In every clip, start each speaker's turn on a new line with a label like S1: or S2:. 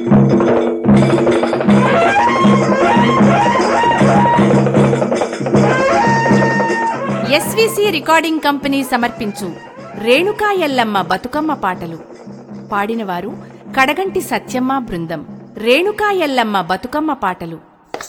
S1: SVC recording company సమర్పించు రేణుకా ఎల్లమ్మ బతుకమ్మ పాటలు పాడినవారు కడగంటి సత్యమ్మ బృందం రేణుకా ఎల్లమ్మ బతుకమ్మ పాటలు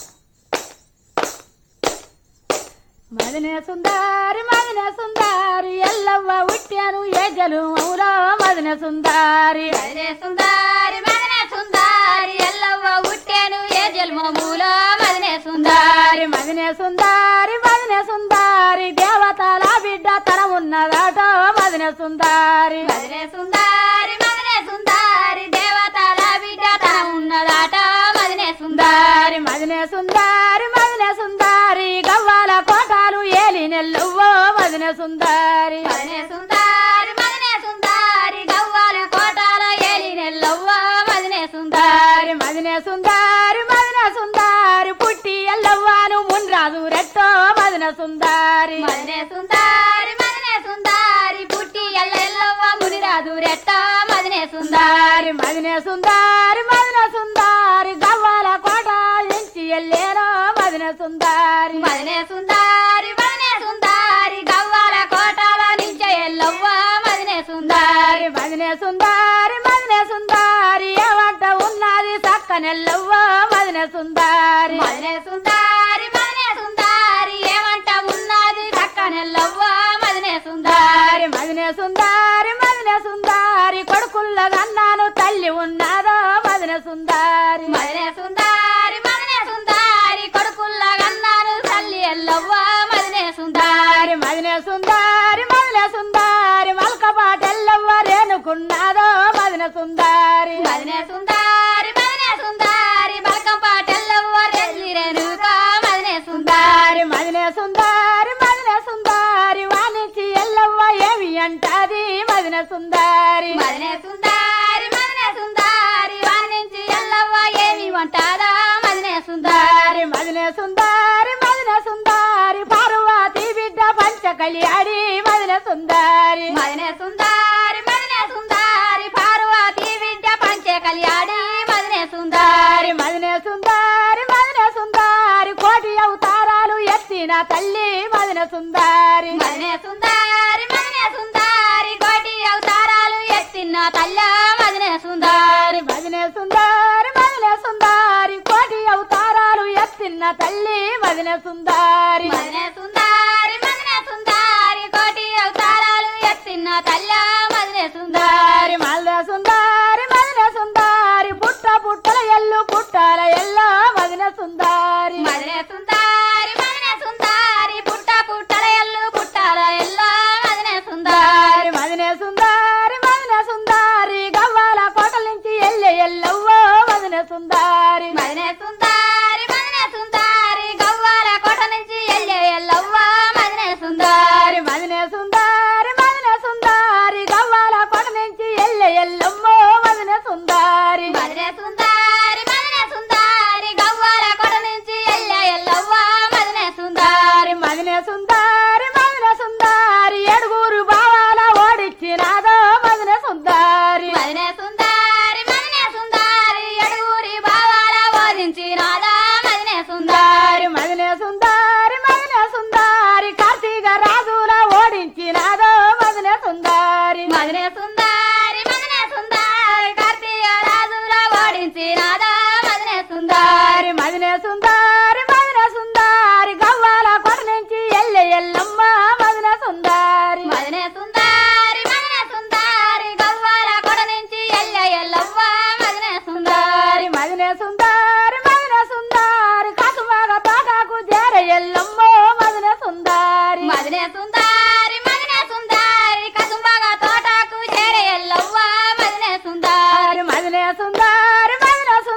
S2: మదినే సుందారి మదినే సుందారి ఎల్లవ్వ ఉట్టాను ఏజలు మౌరా మదినే సుందారి
S3: మదినే సుందారి మదినే సుందారి ఎల్లవ్వ ఉట్టెను ఏ జన్మములో మదినే సుందారి
S2: సుందారి మదినే సుందారి మదినే సుందారి దేవతల బిడ్డ తరం ఉన్నదాట మదినే సుందారి
S3: మదినే సుందారి మదినే సుందారి దేవతల బిడ్డ తన ఉన్నదాట మదినే సుందారి
S2: సుందారి మదినే సుందారి మదినే సుందారి గవ్వాల కోటాలు ఏలి నెల్లవ్వో మదినే సుందారి
S3: మదినే సుందారి మదినే సుందారి గవ్వాల కోటాల ఏలి నెల్లవ్వ మదినే సుందారి
S2: సుందారి మదినే సుందారి మదినే సుందారి పుట్టి ఎల్లవ్వాను మున్రాజు రెట్టో మదినే సుందారి
S3: మదినే సుందారి మదినే సుందారి పుట్టి ఎల్లెల్లవ్వ మునిరాదు రెట్ట మదినే సుందారి
S2: సుందారి మదినే సుందారి మదినే సుందారి గవ్వాల కోట ఎంచి ఎల్లేనో మదినే సుందారి
S3: మదినే సుందారి మదినే సుందారి గవ్వాల కోటాల నించే ఎల్లవ్వ మదినే సుందారి
S2: సుందారి మదినే సుందారి మదినే సుందారి ఏమంట ఉన్నది సక్కనెల్లవ్వ మదినే సుందారి
S3: మదినే సుందారి మదినే సుందారి ఏమంట ఉన్నది చక్కనెల్లవ్వ మదినే సుందారి
S2: సుందారి మదినే సుందారి మదినే సుందారి కొడుకుల్లదన్నాను తల్లి ఉన్నదో మదినే సుందారి
S3: మదినే సుందారి మదినే సుందారి కొడుకుల్ల గన్నాను తల్లి ఎల్లవ్వ మదినే సుందారి
S2: సుందారి మదినే సుందారి మదినే సుందారి మల్కపాటెల్లవ్వ రేణుకున్నదో మదినే సుందారి
S3: మదినే సుందారి మదినే సుందారి బలకం పాటెల్లవ్వ రెల్లి రేణుక మదినే సుందారి
S2: సుందారి మదినే సుందారి మదినే సుందారి వాణించి ఎల్లవ్వ ఏమి అంటది మదినే సుందారి
S3: మదినే సుందారి మదినే సుందారి వాణించి ఎల్లవ్వ ఏమి వంటాదా మదినే సుందారి
S2: సుందారి మదినే సుందారి మదినే సుందారి పార్వతి బిడ్డ పంచ కళ్యాడి మదినే సుందారి
S3: మదినే సుందారి మదినే సుందారి పార్వతి విద్య పంచే కళ్యాణి మదినే సుందారి
S2: సుందారి మదినే సుందారి మదినే సుందారి కోటి అవతారాలు ఎత్తిన తల్లి మదినే సుందారి
S3: మదినే సుందారి మదినే సుందారి కోటి అవతారాలు ఎత్తిన తల్ల మదినే సుందారి
S2: మదినే సుందారి మదినే సుందారి కోటి అవతారాలు ఎత్తిన తల్లి మదినే సుందారి
S3: మదినే సుందారి మదినే సుందారి కోటి అవతారాలు ఎత్తిన తల్ల మదినే సుందారి
S2: సుందారి మల్ద సుందారి మదినే సుందారి పుట్ట పుట్టల ఎల్లు పుట్టాల ఎల్ల మదినే సుందారి
S3: మదినే సుందారి మదినే సుందారి పుట్ట పుట్టల ఎల్లు పుట్టాల ఎల్ల మదినే సుందారి
S2: సుందారి మదినే సుందారి మదినే సుందారి గవ్వాల కోటల నుంచి ఎల్లె ఎల్లవ్వో మదినే సుందారి
S3: మదినే సుందారి మదినే సుందారి గవ్వాల కోట నుంచి ఎల్లే ఎల్లవ్వ మదినే సుందారి
S2: సుందారి మదినే సుందారి మదినే సుందారి గవ్వాల కోట నుంచి ఎల్లె ఎల్లమ్మో మదినే సుందారి
S3: మదినే సుందారి మదినే సుందారి గవ్వాల కోట నుంచి ఎల్లే ఎల్లవ్వ మదినే సుందారి
S2: సుందారి మదినే సుందారి మదినే సుందారి ఏడుగురు బావాల ఓడిచ్చినాదో మదినే సుందారి
S3: మదినే సుందారి మదినే సుందారి ఎడుగురి భావాల బోధించినాదా మదినే సుందారి
S2: సుందారి మదినే సుందారి మదినే సుందారి కార్తీక రాజుల ఓడించినాదో మదినే సుందారి
S3: మదినే సుందారి మదినే సుందారి కార్తీయ రాజుల ఓడించినాదా మదినే సుందారి
S2: సుందారి మదినే సుందారి మదినే సుందారి గవ్వాల కోట నుంచి ఎల్లె ఎల్లమ్మ మదినే సుందారి
S3: మదినే సుందారి మదినే సుందారి గవ్వాల కొడ నుంచి ఎల్ల ఎల్లవ్వ మదినే సుందారి
S2: సుందారి మదినే సుందారి మదినే సుందారి కాసుమాగ తోటకు చేర ఎల్లమ్మో మదినే సుందారి
S3: మదినే సుందారి మదినే సుందారి కసుంబాగా తోటకు చేరే ఎల్లవ్వ మదినే సుందారి
S2: మదినే సుందారి మదినే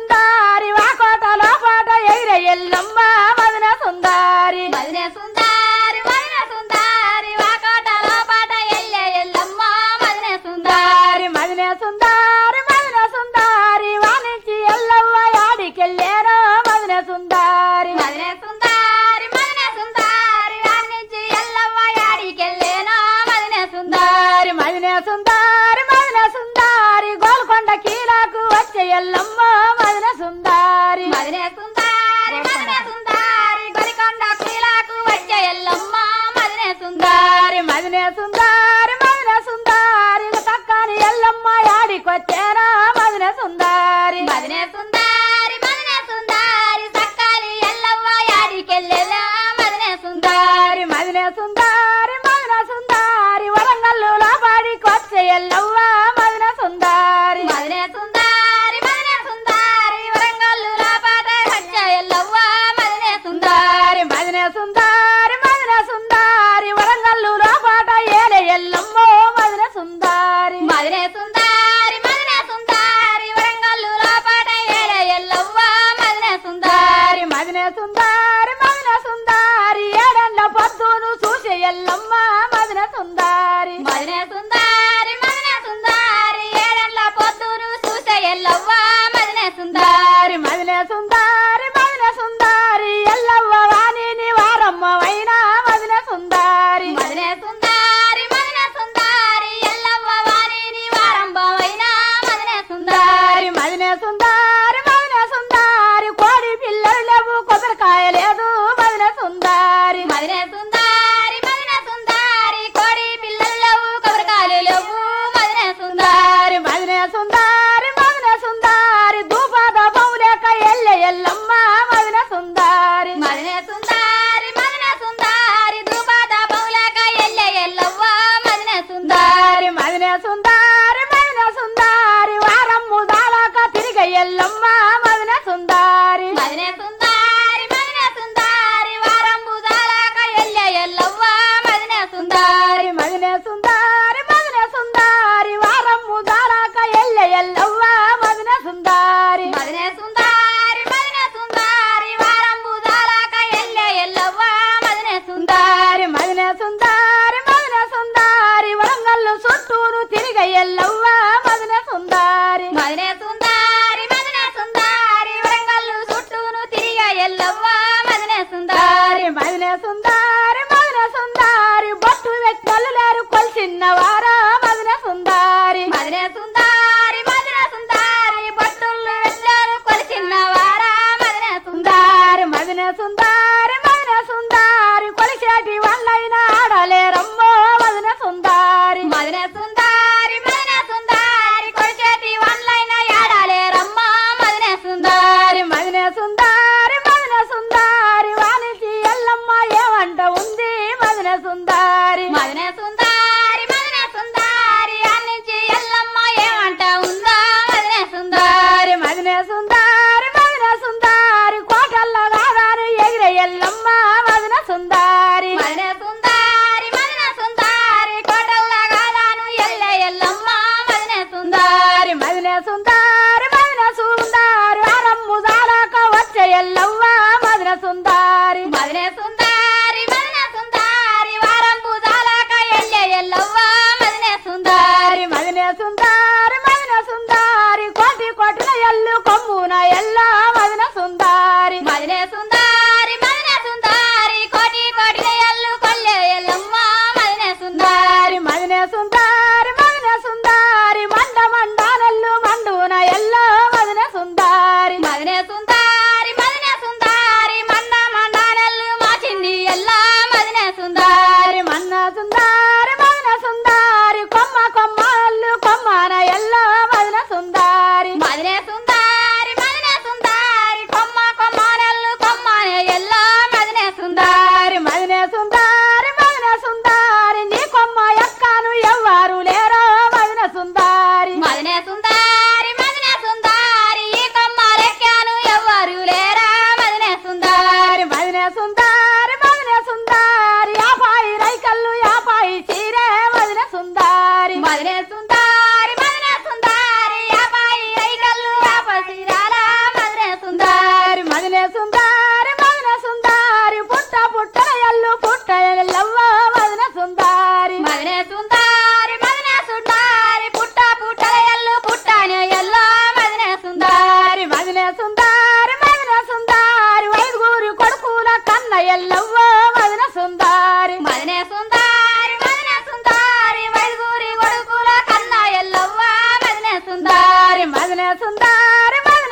S2: ఎల్లమ్మ మదిన సుందారి
S3: మదినే సుందారి మదినే సుందారి గొరికొండ కీలాకు వచ్చే ఎల్లమ్మ మదినే సుందారి
S2: సుందారి మదినే సుందారి మదిన సుందారి తక్కని ఎల్లమ్మ యాడికొచ్చేనా మదిన సుందారి
S3: మదినే సుందారి మదినే సుందారి సక్కాలి ఎల్లవ్వ యాడికెళ్ళెలా మదినే సుందారి
S2: సుందారి మదినే సుందారి మదిన సుందారి వరంగల్లు లోపాడికొచ్చే ఎల్లవ్వ మదిన సుందారి
S3: మదినే సుందారి మదినే సుందారి వరంగల్లు రాపాట వచ్చే ఎల్లవ్వ మదినే సుందారి
S2: సుందారి మదినే సుందారి మదిన సుందారి వరంగల్లు లోపాట ఏలే ఎల్లమ్మో మదిన సుందారి
S3: మదినే సుందారి మదినే సుందారి వరంగల్లు రాపాట ఏడే ఎల్లవ్వ మదినే సుందారి
S2: సుందారి మదినే సుందారి మదిన సుందారి ఏడండ్ల పొద్దును చూసే ఎల్లమ్మ మదిన సుందారి
S3: మదినే సుందారి మదినే సుందారి ఏడెండ్ల పొద్దును చూసే ఎల్లవ్వ మదినే సుందారి
S2: సుందారి మదినే సుందారి మదిన సుందారి ఎల్లవ్వ వాణిని వారమ్మ వైనా మదిన సుందారి
S3: మదినే సుందారి మదినే సుందారి ఎల్లవ్వ వాణిని వారంభమైన మదినే సుందారి
S2: సుందారి మదినే సుందారి మదిన సుందారి కోడి పిల్లలు లేవు కొబ్బరికాయ లేదు మదిన సుందారి
S3: మదినే సుందారి మదినే సుందారి కోడి పిల్లలు కొబ్బరికాయలు లేవు మదినే సుందారి
S2: సుందారి మదినే సుందారి మదిన సుందారి ధూపద బౌలేక ఎల్లె ఎల్లమ్మ మదిన సుందారి
S3: మదినే సుందారి మదినే సుందారి ధూపద బౌలక ఎల్లె ఎల్లవ్వ మదినే సుందారి
S2: సుందారి మదినే సుందారి మదిన సుందారి వారమ్ము దాలాక తిరిగ ఎల్లమ్మ మదిన సుందారి
S3: మదినే సుందారి మదినే సుందారి వారం బుధాలక ఎల్లె ఎల్లవ్వ మదినే సుందారి
S2: సుందారి మదినే సుందారి మదిన సుందారి వారమ్ము దాలాక ఎల్లె ఎల్లవ్వ మదిన సుందారి
S3: మదినే సుందారి మదినే సుందారి వారం బుధాలక ఎల్లె ఎల్లవ్వ మదినే సుందారి
S2: సుందారి మదినే సుందారి మదిన సుందారి వరంగల్లు చుట్టూరు తిరిగ ఎల్లవ్వ మదిన సుందారి
S3: మదినే సుందారి మదినే సుందారి వరంగల్లు చుట్టూను తిరిగ ఎల్లవ్వ మదినే సుందారి
S2: సుందారి మదినే సుందారి మదిన సుందారి బొట్టు వ్యక్తులు లేరు కొలిసిన్నవారా మదిన సుందారి
S3: మదినే సుందారి మదినే సుందారి బొట్టులు వెళ్ళారు కొలిచిన వారా మదినే సుందారి
S2: సుందారి మదినే సుందారి మదిన సుందారి కొలిసేటి వాళ్ళైన ఆడలేరమ్మో మదిన సుందారి
S3: మదినే సుందారి మదినే సుందారి కొలిచేటి వన్లైన ఏడాలేరమ్మ మదినే సుందారి
S2: సుందారి మదినే సుందారి మదిన సుందారి వాణికి ఎల్లమ్మ ఏమంట ఉంది మదిన సుందారి
S3: మదినే సుందారి మదినే సుందారి అన్నించి ఎల్లమ్మ ఏమంట ఉందా మదినే సుందారి
S2: సుందారి మదినే సుందారి మదిన సుందారి కోటల్ల రాదాని ఎగిరే ఎల్లమ్మ మదిన సుందారి
S3: మదినే సుందారి మదినే సుందారి కోటల్లా కాదాను ఎల్లె ఎల్లమ్మ మదినే సుందారి
S2: సుందారి మదినే సుందారి మదిన సుందారి వారమ్ము దాలాక వచ్చే ఎల్లవ్వ మదిన సుందారి
S3: మదినే సుందారి మదినే సుందారి వారం పూజాలక ఎల్లె ఎల్లవ్వ మదినే సుందారి
S2: సుందారి మదినే సుందారి మదిన సుందారి కోటి కోటిన ఎల్లు కొమ్మున ఎల్ల మదిన సుందారి
S3: మదినే సుందారి మదినే సుందారి కోటి కోటి ఎల్లు కొల్లె ఎల్లమ్మ మదినే సుందారి
S2: సుందారి మదినే సుందారి మదిన సుందారి మండ మండానల్లు మండున ఎల్ల మదిన సుందారి
S3: మదినే సుందారి మదినే సుందారి మండ మండానెల్లు మాచింది ఎల్లా మదినే సుందారి
S2: సుందారి మన్న సుందారి మదిన సుందారి కొమ్మ కొమ్మల్లు కొమ్మన ఎల్ల మదిన సుందారి
S3: మదినే సుందారి మదినే సుందారి కొమ్మ కొమ్మనెల్లు కొమ్మనే ఎల్లా మదినే సుందారి
S2: సుందారి మదినే సుందారి మదిన సుందారి నీ కొమ్మ ఎక్కను ఎవ్వరు లేరో మదిన సుందారి
S3: మదినే సుందారి మదినే సుందారి ఈ కొమ్మలెక్కాను ఎవ్వరు లేరా మదినే సుందారి
S2: సుందారి మదినే సుందారి మదిన సుందారి యాపాయి రైకల్లు యాపాయి చీరే మదిన సుందారి
S3: మదినే సుందారి మదినే సుందారి యాపాయి రైగల్లు యాపసిరాల మదినే సుందారి
S2: సుందారి మదినే సుందారి మదిన సుందారి పుట్ట పుట్టన ఎల్లు పుట్ట ఎల్లవ్వ మదిన సుందారి
S3: మదినే సుందారి మదినే సుందారి పుట్ట పుట్టల ఎల్లు పుట్టానే ఎల్లా మదినే సుందారి
S2: సుందారి మదినే సుందారి మదిన సుందారి వైదుగురి కొడుకుల కన్న ఎల్లవ్వ మదిన సుందారి
S3: మదినే సుందారి మదినే సుందారి వైదుగురి కొడుకుల కన్నా ఎల్లవ్వ మదినే సుందారి
S2: సుందారి మదినే సుందారి మదిన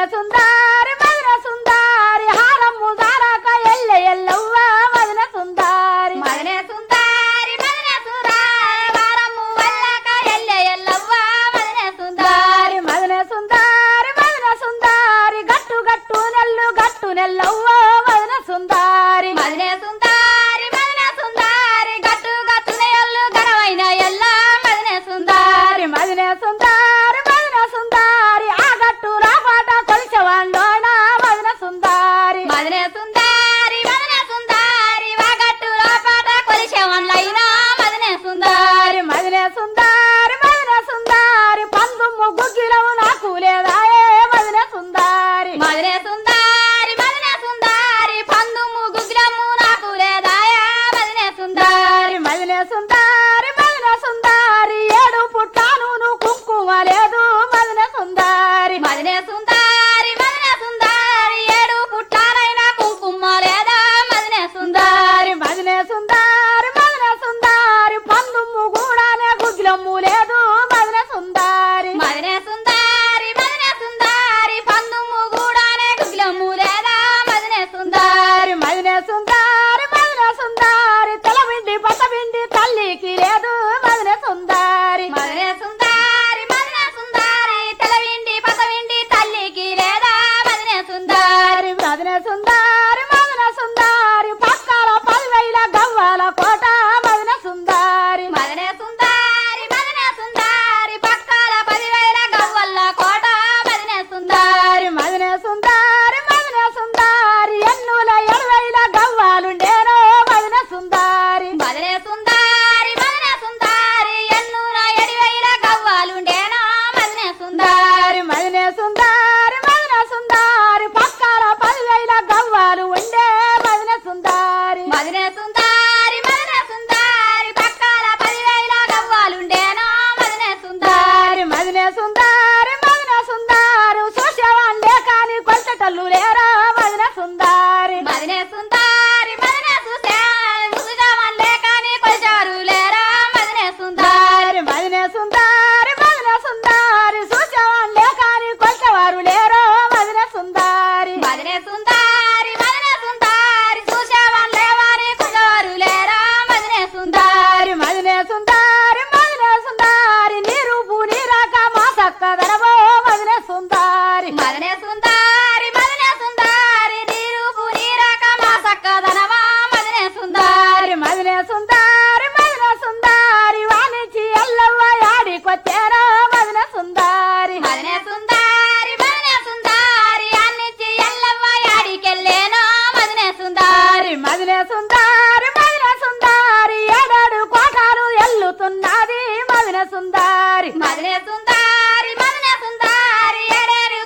S2: సుందారి మదన సుందారి హారము దారాక ఎల్ల ఎల్లవ్వ మదన సుందారి
S3: మదనే సుందారి మదనే సుందారి వారము వల్లక ఎల్లె ఎల్లవ్వ మదనే సుందారి
S2: సుందారి మదన సుందారి మదన సుందారి గట్టు గట్టు నెల్లు గట్టు నెల్లవ్వ మదన సుందారి
S3: మదనే సుందారి మదనే సుందారి గట్టు గట్టున ఎల్లు గరవైన ఎల్ల మదనే సుందారి
S2: సుందారి మదన సుందారి మదన సుందారి ఆ గట్టు రాపాట కొలిచవాండోన మదన సుందారి
S3: మదనే సుందారి మదనే సుందారి వాగట్టు లోపాట కొలిసేవన్లైనా మదనే సుందారి
S2: సుందారి మదన సుందారి మదన సుందారి పందుము గుగ్గిలవు నాకు లేదాయే మదన సుందారి
S3: మదనే సుందారి మదనే సుందారి పందుము గుగ్లము నాకు లేదాయా మదనే సుందారి
S2: సుందారి మదన సుందారి మదన సుందారి ఏడు పుట్టాను నువ్వు కుంకుమ లేదు మదన సుందారి
S3: మదనే సుందారి మదనే సుందారి ఏడు పుట్టారైన కుంకుమ లేదా మదనే సుందారి
S2: సుందారి మదన సుందారి మదన సుందారి పందుము కూడానే గుగ్గిలమ్ము లేదు మదన సుందారి
S3: మదనే సుందారి మదనే సుందారి పందుము గూడానే గుగ్లము లేదా మదనే సుందారి
S2: సుందారి మదన సుందారి మదన సుందారి తలవిండి పసవిండి తల్లికి లేదు మదన సుందారి
S3: మదనే సుందారి మదనే సుందారి తెలవిండి పసవిండి తల్లికి లేదా మదనే సుందారి
S2: సుందారి మదన సుందారి మదన సుందారి పక్కల పదివేల గవ్వాల కోట మదన సుందారి
S3: మదనే సుందారి మదనే సుందారి పక్కల పదివేల గవ్వల్ల కోట మదనే సుందారి
S2: సుందారి మదన సుందారి మదన సుందారి ఎన్నుల ఎడవేల గవ్వాలుండేనో మదన సుందారి
S3: మదనే సుందారి మదనే సుందారి ఎన్నున ఎడివైల గవ్వాలుండేనా మదనే సుందారి
S2: సుందారి మదన సుందారి మదన సుందారి పక్కల పదివేల గవ్వాలు ఉండే మదన సుందారి
S3: మదనే సుందారి మదనే సుందారి పక్కల పదివేల గవ్వాలుండేనా మదనే సుందారి
S2: సుందారి మదన సుందారి మదన సుందారు చూసేవాళ్ళే కాని కొలచటల్లు లేరా మదన సుందారి
S3: మదనే సుందారి మదనే సుసే ముసుజామల్లే కాని కొల్చారు లేరా మదనే సుందారి
S2: సుందారి మదన సుందారి మదన సుందారి చూసేవాళ్ళే కాని కొలచవారు లేరో మదన సుందారి
S3: మదనే సుందారి మదనే సుందారి చూసేవాళ్ళే వారి కుజవారు లేరా మదనే సుందారి
S2: సుందారి మదన సుందారి మదన సుందారి నీరు నీరాక మా సక్కదనవో మదన సుందారి
S3: మదనే సుందారి మదనే సుందారి నీరు పునీరాక మా సక్కదనవా మదనే సుందారి
S2: సుందారి మదన సుందారి మదన సుందారి వాణిచి ఎల్లవ్వ యాడికొచ్చారో మదన సుందారి
S3: మదనే సుందారి మదనే సుందారి అన్నిచ్చి ఎల్లవ్వ యాడికెళ్ళేనో మదనే సుందారి
S2: సుందారి మదన సుందారి మదన సుందారి ఏడాడు కోటాలు ఎల్లుతున్నది మదన సుందారి
S3: మదనే సుందారి మదనే సుందారి ఎడేరు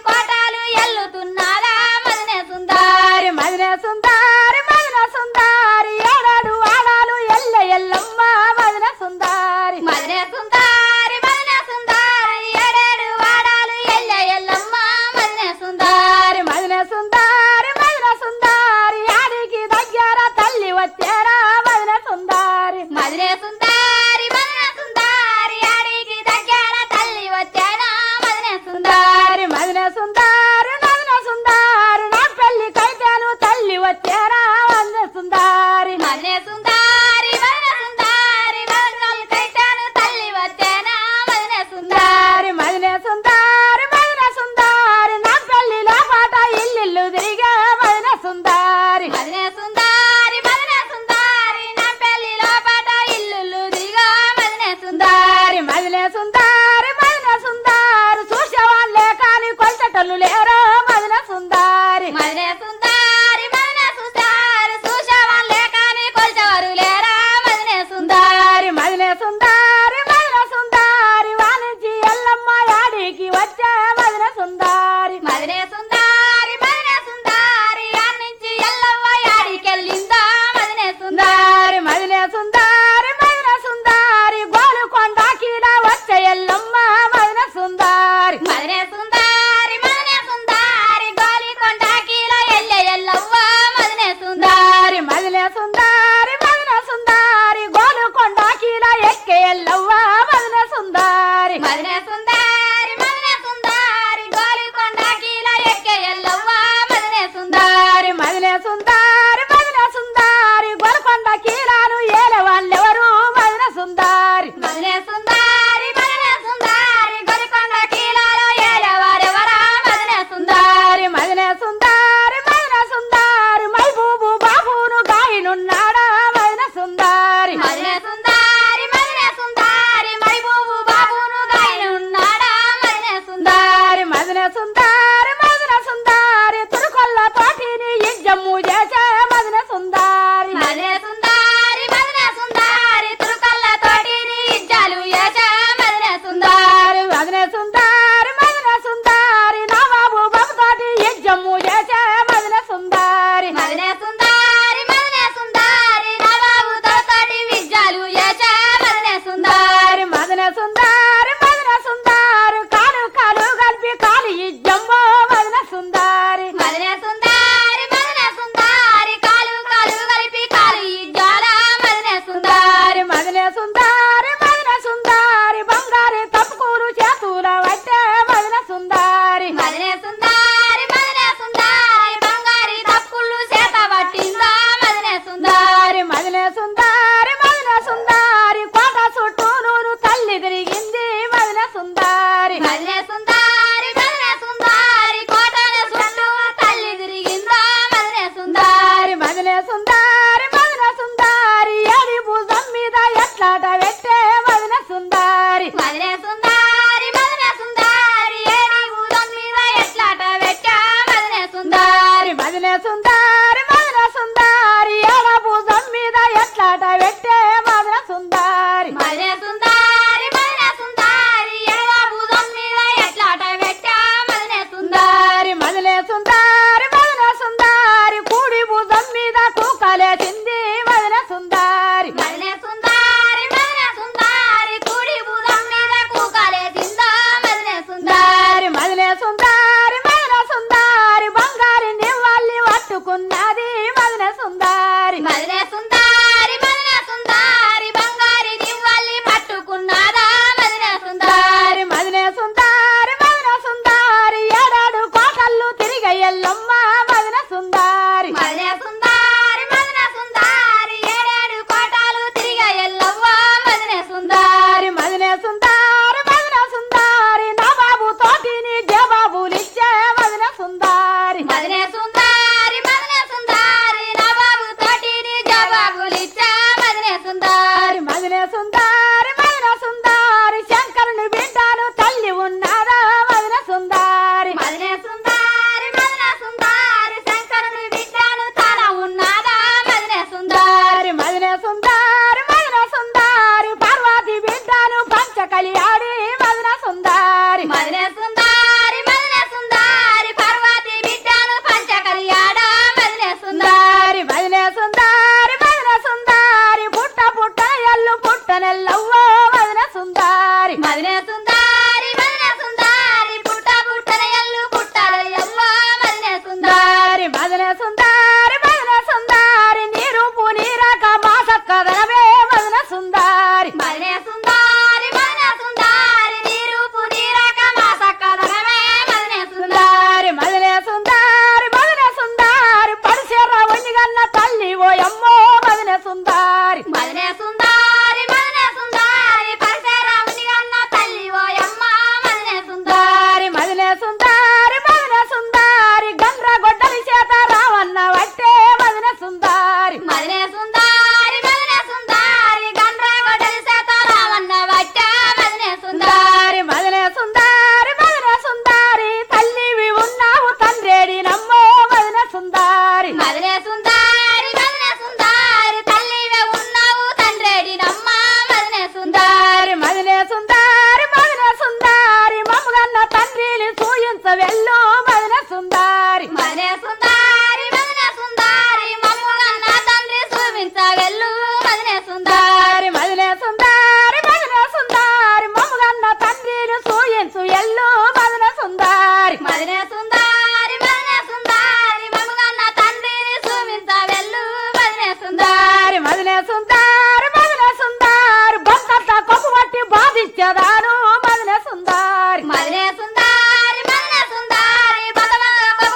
S2: మదినే సుందారి మదినే సుందారి గొలకొండ కీలాను ఏలే వాళ్ళెవరు మదినే సుందారి
S3: మదినే సుందారి మదినే సుందారి గొరికొండ కీలాలో ఏలేవారెవరా మదినే సుందారి
S2: సుందారి మదినే సుందారి మదినే సుందారి మైబూబు బాబును గాయనున్నాడా మదినే సుందారి
S3: మదినే సుందారి మదినే సుందారి మైబూబు బాబును గాయన ఉన్నాడా మదినే సుందారి
S2: సుందారి మదినే సుందారి మదినే సుందారి తురుకొల్ల తోటిని ఇజ్జమ్ము చేసే మదినే సుందారి
S3: మదినే సుందారి మదినే సుందారి తురుకల్ల తోటిని ఇజ్జాలు ఏచా మదినే సుందారి
S2: సుందారి మదినే సుందారి మదినే సుందారి నా బాబు బాబుతోటి ఇజ్జమ్ము చేసే మదినే సుందారి
S3: మదినే సుందారి మదినే సుందారి నా బాబు తోటి విజ్జాలు ఏచా మదినే సుందారి
S2: సుందారి మదినే సుందారి మదినే సుందారి కాలు కాలు కలిపి కాలు ఇజ్జమ్మో మదినే సుందారి
S3: మదినే సుందారి మదినే సుందారి కాలు కాలు కలిపి కాలు ఇజ్జాల మదినే సుందారి
S2: సుందారి మదినే సుందారి మదినే సుందారి బంగారి తప్పుకూరు చేతుల వట్టే మదినే సుందారి
S3: మదినే సుందారి మదినే సుందారి బంగారి తప్పుళ్ళు చేత పట్టిందా మదినే సుందారి
S2: సుందారి మదినే సుందారి మదినే సుందారి కోట చుట్టూ నూరు తల్లి తిరిగింది మదినే సుందారి
S3: మదినే సుందారి మదినే సుందారి కోటల చుట్టూ తల్లి తిరిగిందా మదినే సుందారి
S2: సుందారి మదినే సుందారి మదినే సుందారి ఏడి భుజం మీద ఎట్లాట పెట్టే మదినే సుందారి
S3: మదినే సుందారి మదినే సుందారి ఏడి భూతం మీద ఎట్లాట పెట్టా మదినే సుందారి
S2: సుందారి మదినే సుందారి మదినే సుందారి ఏడ భుజం మీద ఎట్లాట పెట్టే మదినే సుందారి
S3: మదినే సుందారి మదినే సుందారి ఎడవ భూతం మీద ఎట్లాట పెట్టా మదినే సుందారి
S2: సుందారి మదినే సుందారి మదినే సుందారి కూడి భుజం మీద కూకలేసింది మదినే సుందారి
S3: మదినే సుందారి మదినే సుందారి కూడి భూతం మీద కూకాలే తిందా మదినే సుందారి
S2: సుందారి మదినే సుందారి మదినే సుందారి బంగారి నివ్వల్లి పట్టుకున్నది మదినే సుందారి
S3: మదినే సుందారి మదినే సుందారి బంగారి నివ్వల్లి పట్టుకున్నాదా మదినే సుందారి
S2: సుందారి మదినే సుందారి మదినే సుందారి ఏడాడు కోటల్లు తిరిగ ఎల్లమ్మ మదినే సుందారి
S3: మదినే సుందారి మదినే సుందారి ఏడేడు కోటాలు తిరిగ ఎల్లవ్వ మదినే సుందారి
S2: సుందారి మదినే సుందారి మదినే సుందారి నా బాబు తోటిని జవాబులిచ్చే మదినే సుందారి
S3: మదినే సుందారి మదినే సుందారి నా బాబు తోటిని జవాబులిచ్చా మదినే సుందారి
S2: సుందారి మదినే సుందారి మదినే సుందారి శంకరుని బిడ్డను తల్లి ఉన్నారా మదినే సుందారి
S3: మదినే సుందారి మదినే సుందారి శంకరుని బిడ్డను తాన ఉన్నాదా మదినే సుందారి
S2: సుందారి మదినే సుందారి మదినే సుందారి పార్వతి బిడ్డను పంచకలియాడి మదినే సుందారి
S3: మదినే సుందారి మదినే సుందారి పర్వతి బిడ్డను పంచకలియాడా మదినే సుందారి
S2: సుందారి మదినే సుందారి మదినే సుందారి పుట్ట పుట్ట ఎల్లు పుట్టనెల్లవ్వో మదినే సుందారి
S3: మదినే సుందారి మదినే సుందారి పుట్ట పుట్టన ఎల్లు పుట్టాల ఎవ్వ మదినే సుందారి
S2: సుందారి మదినే సుందారి మదినే సుందారి నీరూపు నీరాక మాసక్కదనవే మదినే సుందారి
S3: మదినే సుందారి మదినే సుందారి నీరూపు నీరాక మా సక్కదనమే మదినే సుందారి
S2: సుందారి మదినే సుందారి మదినే సుందారి పరిసెర్ర వండిగన్న తల్లి ఓయమ్మో మదినే సుందారి
S3: మదినే సుందారి మదినే సుందారి పరిసరాముని అన్న తల్లి ఓయమ్మ మదినే సుందారి
S2: సుందారి మదినే సుందారి మదినే సుందారి గండ్ర గొడ్డలి చేత రావన్న వట్టే మదినే సుందారి
S3: మదినే సుందారి మదినే సుందారి గండ్ర గొడ్డలి చేత రావన్న వట్ట మదినే సుందారి
S2: సుందారి మదినే సుందారి మదినే సుందారి తల్లివి ఉన్నావు తండ్రేడి నమ్మో మదినే సుందారి
S3: మదినే సుందారి మదినే సుందారి తల్లివే ఉన్నావు తండ్రేడి నమ్మ మదినే సుందారి
S2: సుందారి మదినే సుందారి మదినే సుందారి మమ్మగన్న తండ్రిని సూయించవెల్లు మదినే సుందారి
S3: మదినే సుందారి మదినే సుందారి మమ్ముగా నా తండ్రి చూపించగెల్లు మదినే సుందారి
S2: సుందారి మదినే సుందారి మదినే సుందారి మమ్మగన్న తండ్రిని సూయించు ఎల్లు మదినే సుందారి
S3: మదినే సుందారి మదినే సుందారి మమ్ముగా నా తండ్రిని చూపించగెల్లు మదినే సుందారి
S2: సుందారి మదినే సుందారి మదినే సుందారి బంకంత కొప్పు పట్టి బాధించదాను మదినే సుందారి
S3: మదినే సుందారి మదినే సుందారి బతమంగ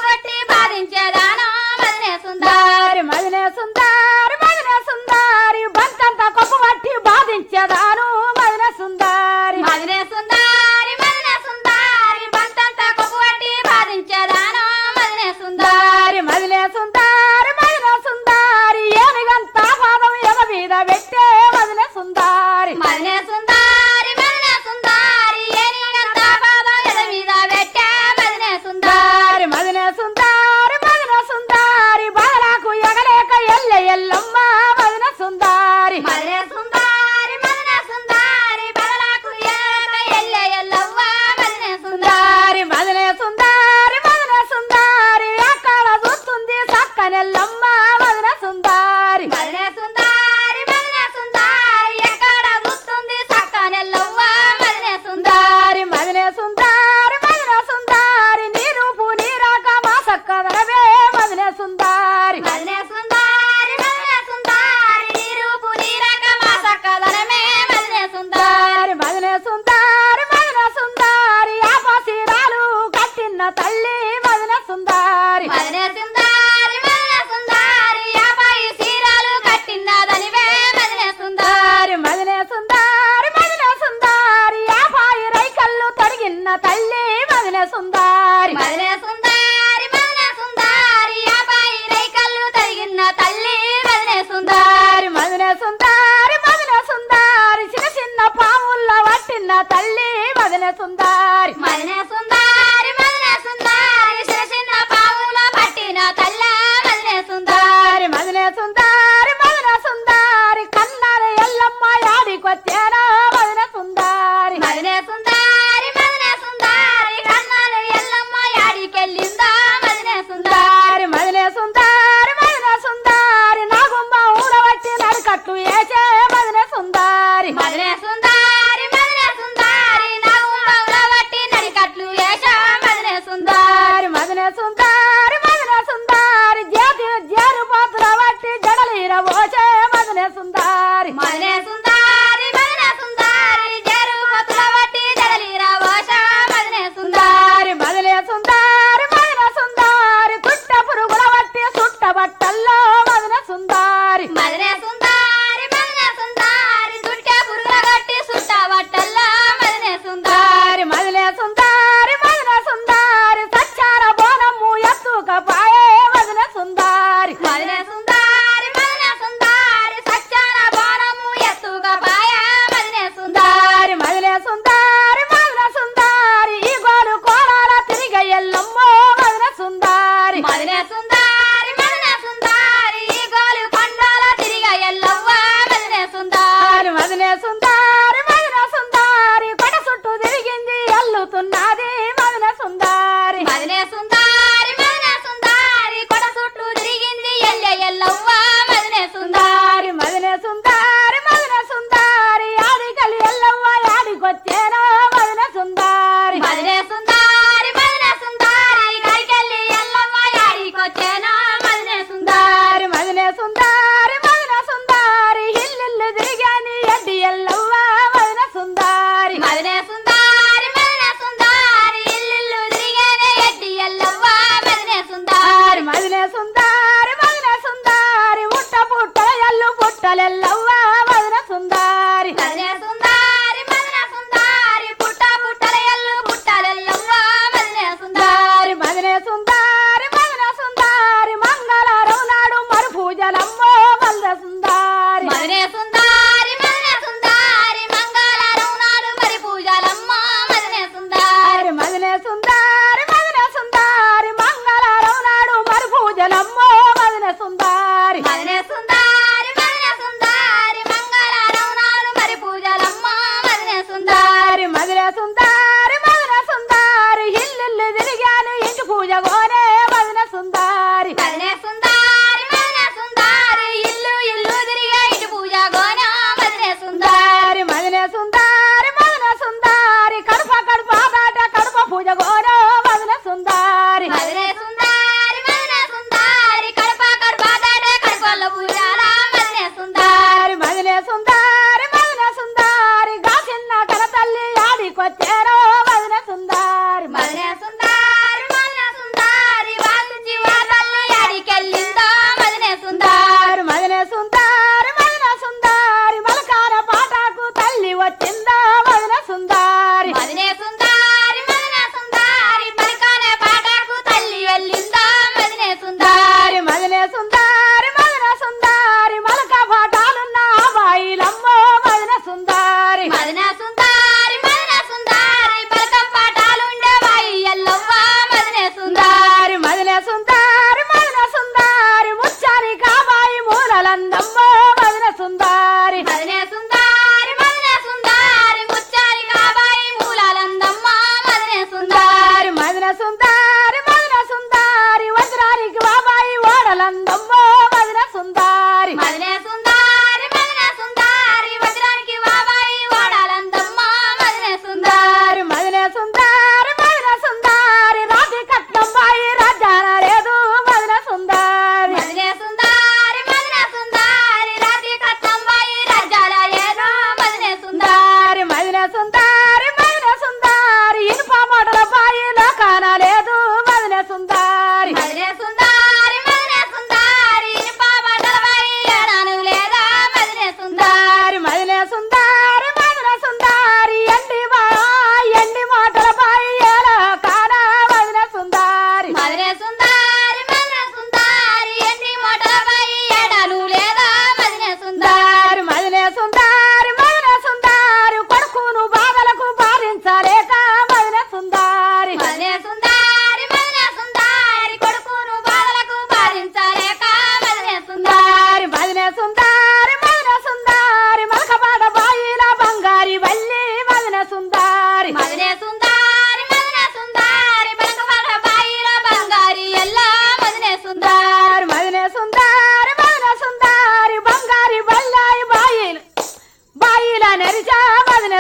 S2: తల్లి వదిన సుందారి
S3: మదనే సుందారి మదనే సుందారి యాభై చీరలు కట్టిందాదనివే మదనే సుందారి
S2: సుందారి మదినే సుందారి మదినే సుందారి యాభై రైకల్లు తొడిగిన్న తల్లి మదినే సుందారి
S3: మదనే సుందారి మదనే సుందారి యాభై రైకల్లు తరిగిన తల్లి మదనే సుందారి
S2: సుందారి మదినే సుందారి మదినే సుందారి చిన్న చిన్న పాముల్ల పట్టిన తల్లి మదినే సుందారి
S3: మదనే సుందారి మదనే సుందారి చిన్న చిన్న పాముల పట్టిన తల్ల మదనే సుందారి
S2: సుందారి మదినే సుందారి మదినే సుందారి కన్నాల ఎల్లమ్మ యాడికొచ్చారా మదినే సుందారి
S3: మదనే సుందారి మదనే సుందారి కన్నాలు ఎల్లమ్మ యాడికెళ్ళిందా మదనే సుందారి
S2: సుందారి మదినే సుందారి మదినే సుందారి నాగుమ్మ ఊరబట్టి నడుకట్టు వేసే మదినే సుందారి
S3: మదనే సుందారి మదనే సుందారి నా ఉమ్మవుల బట్టి నడికట్లు వేషా మదనే సుందారి
S2: సుందారి మదినే సుందారి మదినే సుందారి జాతి జారు పాత్ర బట్టి జడలీర పోసే మదినే సుందారి
S3: మదనే సుందారి మదనే సుందారి జరు పతుల బట్టి జడలిరా వేషా మదనే సుందారి
S2: సుందారి మదినే సుందారి మదినే సుందారి కుట్ట పురుగుల బట్టి సుట్ట బట్టల్లో మదినే సుందారి
S3: మదనే సుందారి మదనే సుందారి దుట్టే పురుగుల గట్టి సుట్ట బట్టల్లా మదనే సుందారి
S2: సుందారి మదినే సుందారి మదినే సుందారి సచ్చార బోనమ్ము ఎత్తుకపాయే మదినే సుందారి
S3: మదనే సుందారి మదనే సుందారి సచ్చాన బాణము ఎత్తుగా పాయ మదనే సుందారి
S2: సుందారి మదినే సుందారి మదినే సుందారి ఈ గోలు కోరాల తిరిగ ఎల్లమ్మో మదినే సుందారి
S3: మదనే సుందారి మదనే సుందారి ఈ గోలు కొండల తిరిగ ఎల్లవ్వ మదనే సుందారి
S2: సుందారి మదినే సుందారి మదినే సుందారి కొట చుట్టూ తిరిగింది అల్లుతున్నది మదినే సుందారి
S3: మదనే సుందారి మదనే సుందారి కొడ చుట్టూ తిరిగింది ఎల్ల ఎల్లవ్వ మదనే సుందారి
S2: సుందారి మదినే సుందారి మదినే సుందారి ఆడికలి ఎల్లవ్వ ఆడికొచ్చేనా మదినే సుందారి
S3: మదనే సుందారి మదనే సుందారి కైకెళ్ళి ఎల్లవ్వ యాడికొచ్చేనా మదనే సుందారి
S2: సుందారి మదినే సుందారి మదినే సుందారి ఇల్లు తిరిగాని ఎడ్డి ఎల్లవ్వ మదినే సుందారి
S3: మదనే సుందారి మదనే సుందారి ఇల్లు తిరిగేనే ఎడ్డి ఎల్లవ్వ మదనే సుందారి
S2: మదినే సుందారి మదినే సుందారి పుట్ట పుట్టల ఎల్లు పుట్టలెల్లవ్వ మదినే సుందారి
S3: మదనే సుందారి మదనే సుందారి పుట్ట పుట్టల ఎల్లు పుట్టలెల్లవ్వ మదనే సుందారి
S2: సుందారి మదినే సుందారి మదినే సుందారి మంగళారం నాడు మరు పూజలమ్మో మల్ల సుందారి
S3: మదనే సుందారి మదనే సుందారి మంగళవారం నాడు మరి పూజలమ్మ మదనే సుందారి
S2: మదినే సుందారి మదినే సుందారి మంగళారం నాడు మరు పూజలమ్మో మదినే సుందారి
S3: మదనే సుందారి మదనే సుందారి మంగళవారం నాడు మరి పూజలమ్మ మదనే సుందారి
S2: సుందారి మదినే సుందారి మదినే సుందారి ఇల్లు తిరిగాను ఇంటి పూజ కోనే మదినే సుందారి
S3: మదనే సుందారి మదనే సుందారి ఇల్లు ఇల్లు తిరిగే ఇటు పూజ గోన మదనే సుందారి
S2: సుందారి మదినే సుందారి మదినే సుందారి కడుప కడుప దాట కడుప పూజ కోనే మదినే సుందారి
S3: మదనే సుందారి మదనే సుందారి కడప కడప దాటే కడపల్ల పూజాల మదనే సుందారి
S2: సుందారి మదినే సుందారి మదినే సుందారి గాసిన్న కల తల్లి ఆడికొచ్చారో మదినే సుందారి
S3: మదనే సుందారి మదనే సుందారి వాసించి వాదల్లు యాడికెళ్ళిందో మదనే సుందారి
S2: సుందారి మదినే సుందారి మదినే సుందారి మలకాన పాటకు తల్లి వచ్చిందా మదినే సుందారి
S3: మదనే సుందారి మదనే సుందారి పలికానే పాటకు తల్లి వెళ్ళిందో మదనే సుందారి
S2: సుందారి మదినే సుందారి మదినే సుందారి మలక పాటాలున్న బాయిలమ్మో మదినే సుందారి
S3: మదనే సుందారి మదనే సుందారి పలకం పాటాలుండే వాయి ఎల్లవ్వ మదనే సుందారి
S2: సుందారి మదినే సుందారి మదినే సుందారి ముచ్చారి కాబాయి మూలలందమ్మో మదినే సుందారి
S3: మదనే సుందారి మదనే సుందారి ముచ్చారి కాబాయి మూలాలందమ్మ మదనే సుందారి
S2: సుందారి మదినే సుందారి మదినే సుందారి వజ్రానికి బాబాయి ఓడలందమ్మో మదినే సుందారి
S3: మదనే సుందారి మదనే సుందారి వజ్రానికి బాబాయి ఓడాలందమ్మ మదనే సుందారి
S2: సుందారి మదినే సుందారి మదినే సుందారి రాతి కట్నం బాయి రాజాన లేదు మదినే సుందారి
S3: మదనే సుందారి మదనే సుందారి రాతి కత్తంబాయి రాజాల ఏదో మదనే సుందారి
S2: సుందారి మదినే సుందారి మదినే సుందారి ఇనుప మొదల బాయి లోకాన లేదు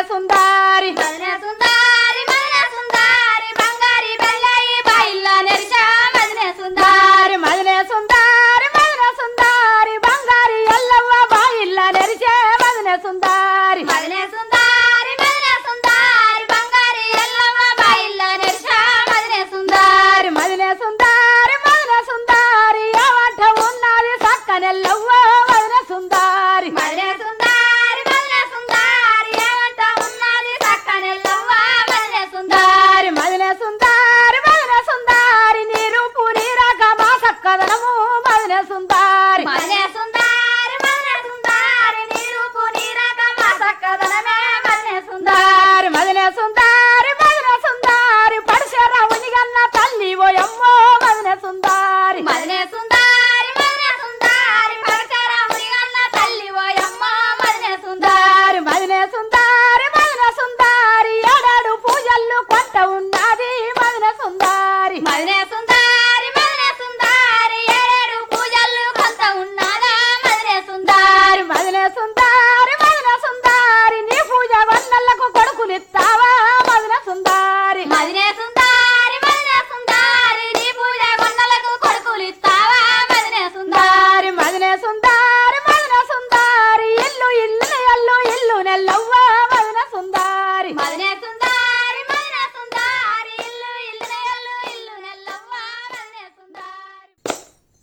S2: సుందారి
S3: మదనే సుందారి మదనే సుందారి బంగారి బెల్లయి బాయిల్లో నెరిచా మదనే సుందారి
S2: సుందారి మదనే సుందారి మదన సుందారి బంగారి ఎల్లవ్వ బాయిల్ల నెరిచే మదనే సుందారి
S3: మదనే సుందారి మదనే సుందారి బంగారి ఎల్లమ్మ బాయిల్లో నెరిచా మదనే సుందారి
S2: సుందారి మదనే సుందారి మదన సుందారి ఏమంట ఉన్నది సక్కనెల్లవ్వ మదన సుందారి
S3: మదనే సుందారి మదనే సుందారి ఏమంట ఉన్నది సక్కనెల్లవ్వ మదనే సుందారి
S2: సుందారి మదన సుందారి మదన సుందారి నీరు పూరి రాక మా సక్కదనము మదన సుందారి
S3: మదనే సుందారి మదనే సుందారి నీరు పునీరక మా సక్కదనమే మదనే సుందారి
S2: సుందారి మదన సుందారి మదన సుందారి పడిసెరా ఉనిగన్న తల్లి ఓయమ్మో మదన సుందారి
S3: మదనే సుందారి మదనే సుందారి పరచర ఉరిగన్న తల్లి ఓయమ్మ మదనే సుందారి
S2: సుందారి మదన సుందారి మదన సుందారి ఏడాడు పూజల్లు కొంట ఉన్నది మదన సుందారి
S3: మదనే సుందారి మదనే సుందారి ఏడేడు పూజలు కొంత ఉన్నదా మదనే సుందారి
S2: సుందారి మదన సుందారి మదన సుందారి నీ పూజ వన్నలకు కొడుకులిస్తావా మదన సుందారి
S3: మదనే సుందారి మదనే సుందారి నీ పూజ కొండలకు కొడుకులు ఇస్తావా మదనే సుందారి
S2: సుందారి మదన సుందారి మదన సుందారి ఇల్లు ఇల్లు ఎల్లు ఇల్లు నెల్లవ్వ మదన సుందారి
S3: మదనే సుందారి మదనే సుందారి ఇల్లు ఇల్లు నెల్లు ఇల్లు నెల్లవ్వ మదనే సుందారి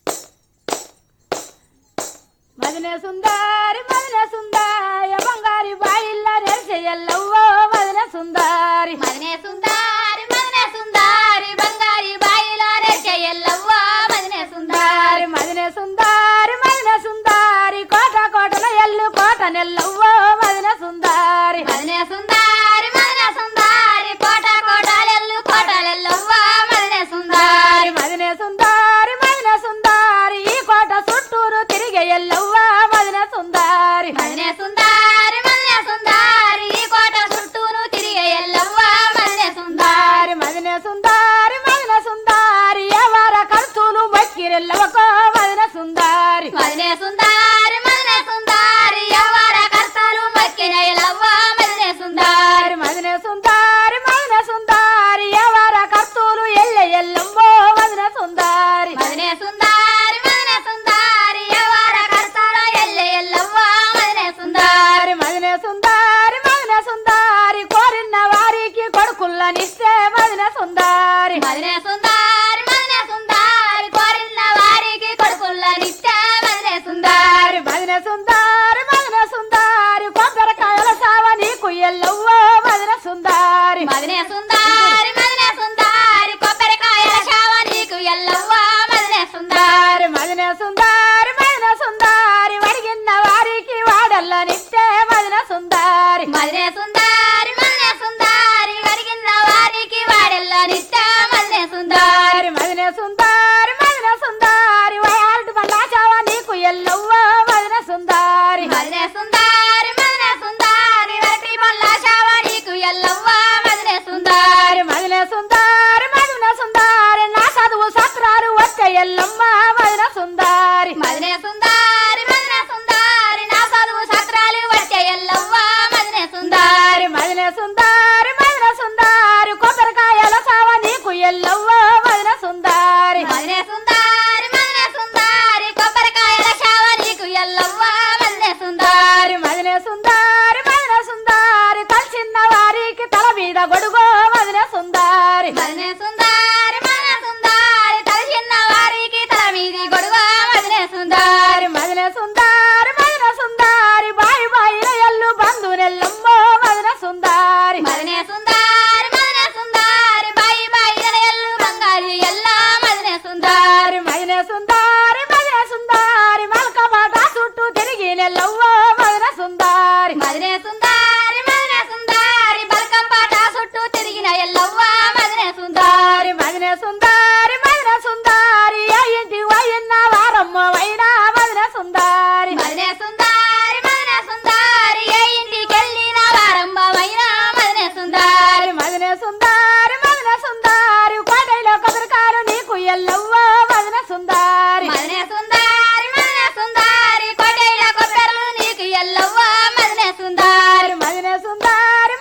S2: మదన సుందారి మదన సుందారి బంగారి బాయిల్ల నెరిసే ఎల్లవ్వ మదన సుందారి
S3: మదనే సుందారి మదనే సుందారి బంగారి బాయిలో రెచ్చ ఎల్లవ్వ మదనే సుందారి
S2: సుందారి మదన సుందారి మదన సుందారి కోట కోటల ఎల్లు కోట నెల్లవ్వ మదన సుందారి
S3: మదనే సుందారి మదనే సుందారి కోట కోటలెల్లు కోటలెల్లవ్వ మదనే సుందారి
S2: మదన సుందారి మదన సుందారి ఈ కోట చుట్టూరు తిరిగే ఎల్లవ్వ మదన సుందారి
S3: మదనే సుందారి మదనే సుందారి ఈ కోట చుట్టూను తిరిగే ఎల్లవ్వ మదనే సుందారి
S2: సుందారి మదన సుందారి మదన సుందారి ఎవర ఖర్చులు మక్కిరెల్లవకో మదన సుందారి
S3: మదనే సుందారి మదనే సుందారి ఎవర కర్తలు మక్కిన ఎల్లవ్వ మదనే సుందారి
S2: మదన సుందారి మదన సుందారి ఎవర ఖర్చులు ఎల్ల ఎల్లమ్మో మదన సుందారి
S3: మదనే సుందారి మదనే సుందారి ఎవర కర్తలు ఎల్ల ఎల్లవ్వ మదనే సుందారి
S2: మదన సుందారి మదన సుందారి కోరిన వారికి కొడుకుల్లనిస్తే మదన సుందారి
S3: మదనే సుందారి మదనే సుందారి కోరిన వారికి కొడుకుల్లనిచ్చే మదనే సుందారి
S2: మదన సుందారి మదన సుందారి కొబ్బరికాయల సావ నీకు ఎల్లవ్వో మదన సుందారి
S3: మదనే సుందారి మదనే సుందారి కొబ్బరికాయల శావ నీకు ఎల్లవ్వ మదనే సుందారి
S2: మదన సుందారి మదన సుందారి వడిగిన్న వారికి వాడల్లనిస్తే మదన సుందారి
S3: మదనే సుందారి మదనే సుందారి వరిగిన్న వారికి వాడెల్లనిచ్చే మదనే సుందారి
S2: మదన సుందారి మదన సుందారి వాడు మల్లాచావ నీకు ఎల్లవ్వో మదన సుందారి
S3: మదనే సుందారి మదనే సుందారి వరి పల్ల శావ నీకు ఎల్లవ్వ మదనే సుందారి
S2: మదన సుందారి మదన సుందారి నా చదువు సత్రాలు వచ్చే ఎల్లమ్మ మదన సుందారి
S3: మదనే సుందారి మదనే సుందారి నా చదువు సత్రాలు వచ్చే ఎల్లవ్వ మదనే సుందారి
S2: మదన సుందారి మదన సుందారి కొబ్బరికాయల సావ నీకు ఎల్లవ్వో మదన సుందారి
S3: మదనే సుందారి మదనే సుందారి కొబ్బరికాయల శావ నీకు ఎల్లవ్వ మదనే సుందారి
S2: మదన సుందారి మదన సుందారి కలిసిన వారికి తల మీద గొడుగో మదన సుందారి
S3: మదనే సుందారి మదనే సుందారి తలచిన్న వారికి తల మీది గొడుగు మదనే సుందారి
S2: మదన సుందారి మదన సుందారి బాయి బాయిల ఎల్లు బంధు నెల్లమ్మో మదన సుందారి
S3: మదనే సుందారి మదనే సుందారి బాయి బాయి ఎల్లు బంగారి ఎల్ల మదనే సుందారి
S2: మదన సుందారి మదన సుందారి మల్క బాట చుట్టూ తిరిగి నెల్లవ్వో మదన సుందారి
S3: మదనే సుందారి మదనే సుందారి బల్కం పాట చుట్టూ తిరిగిన ఎల్లవ్వ మదనే సుందారి
S2: మదన సుందారి మదన సుందారి ఏ ఇంటి వయన్న వారమ్మ వైనా మదన సుందారి
S3: మదనే సుందారి మదనే సుందారి ఏ ఇంటికెళ్ళిన వారంభమైన మదనే సుందారి
S2: మదన సుందారి మదన సుందారి కోటైలో కొబ్బరికారు నీకు ఎల్లవ్వో మదన సుందారి
S3: మదనే సుందారి మదనే సుందారి కోటైల కొబ్బెరలు నీకు ఎల్లవ్వ మదనే సుందారి
S2: మదన సుందారి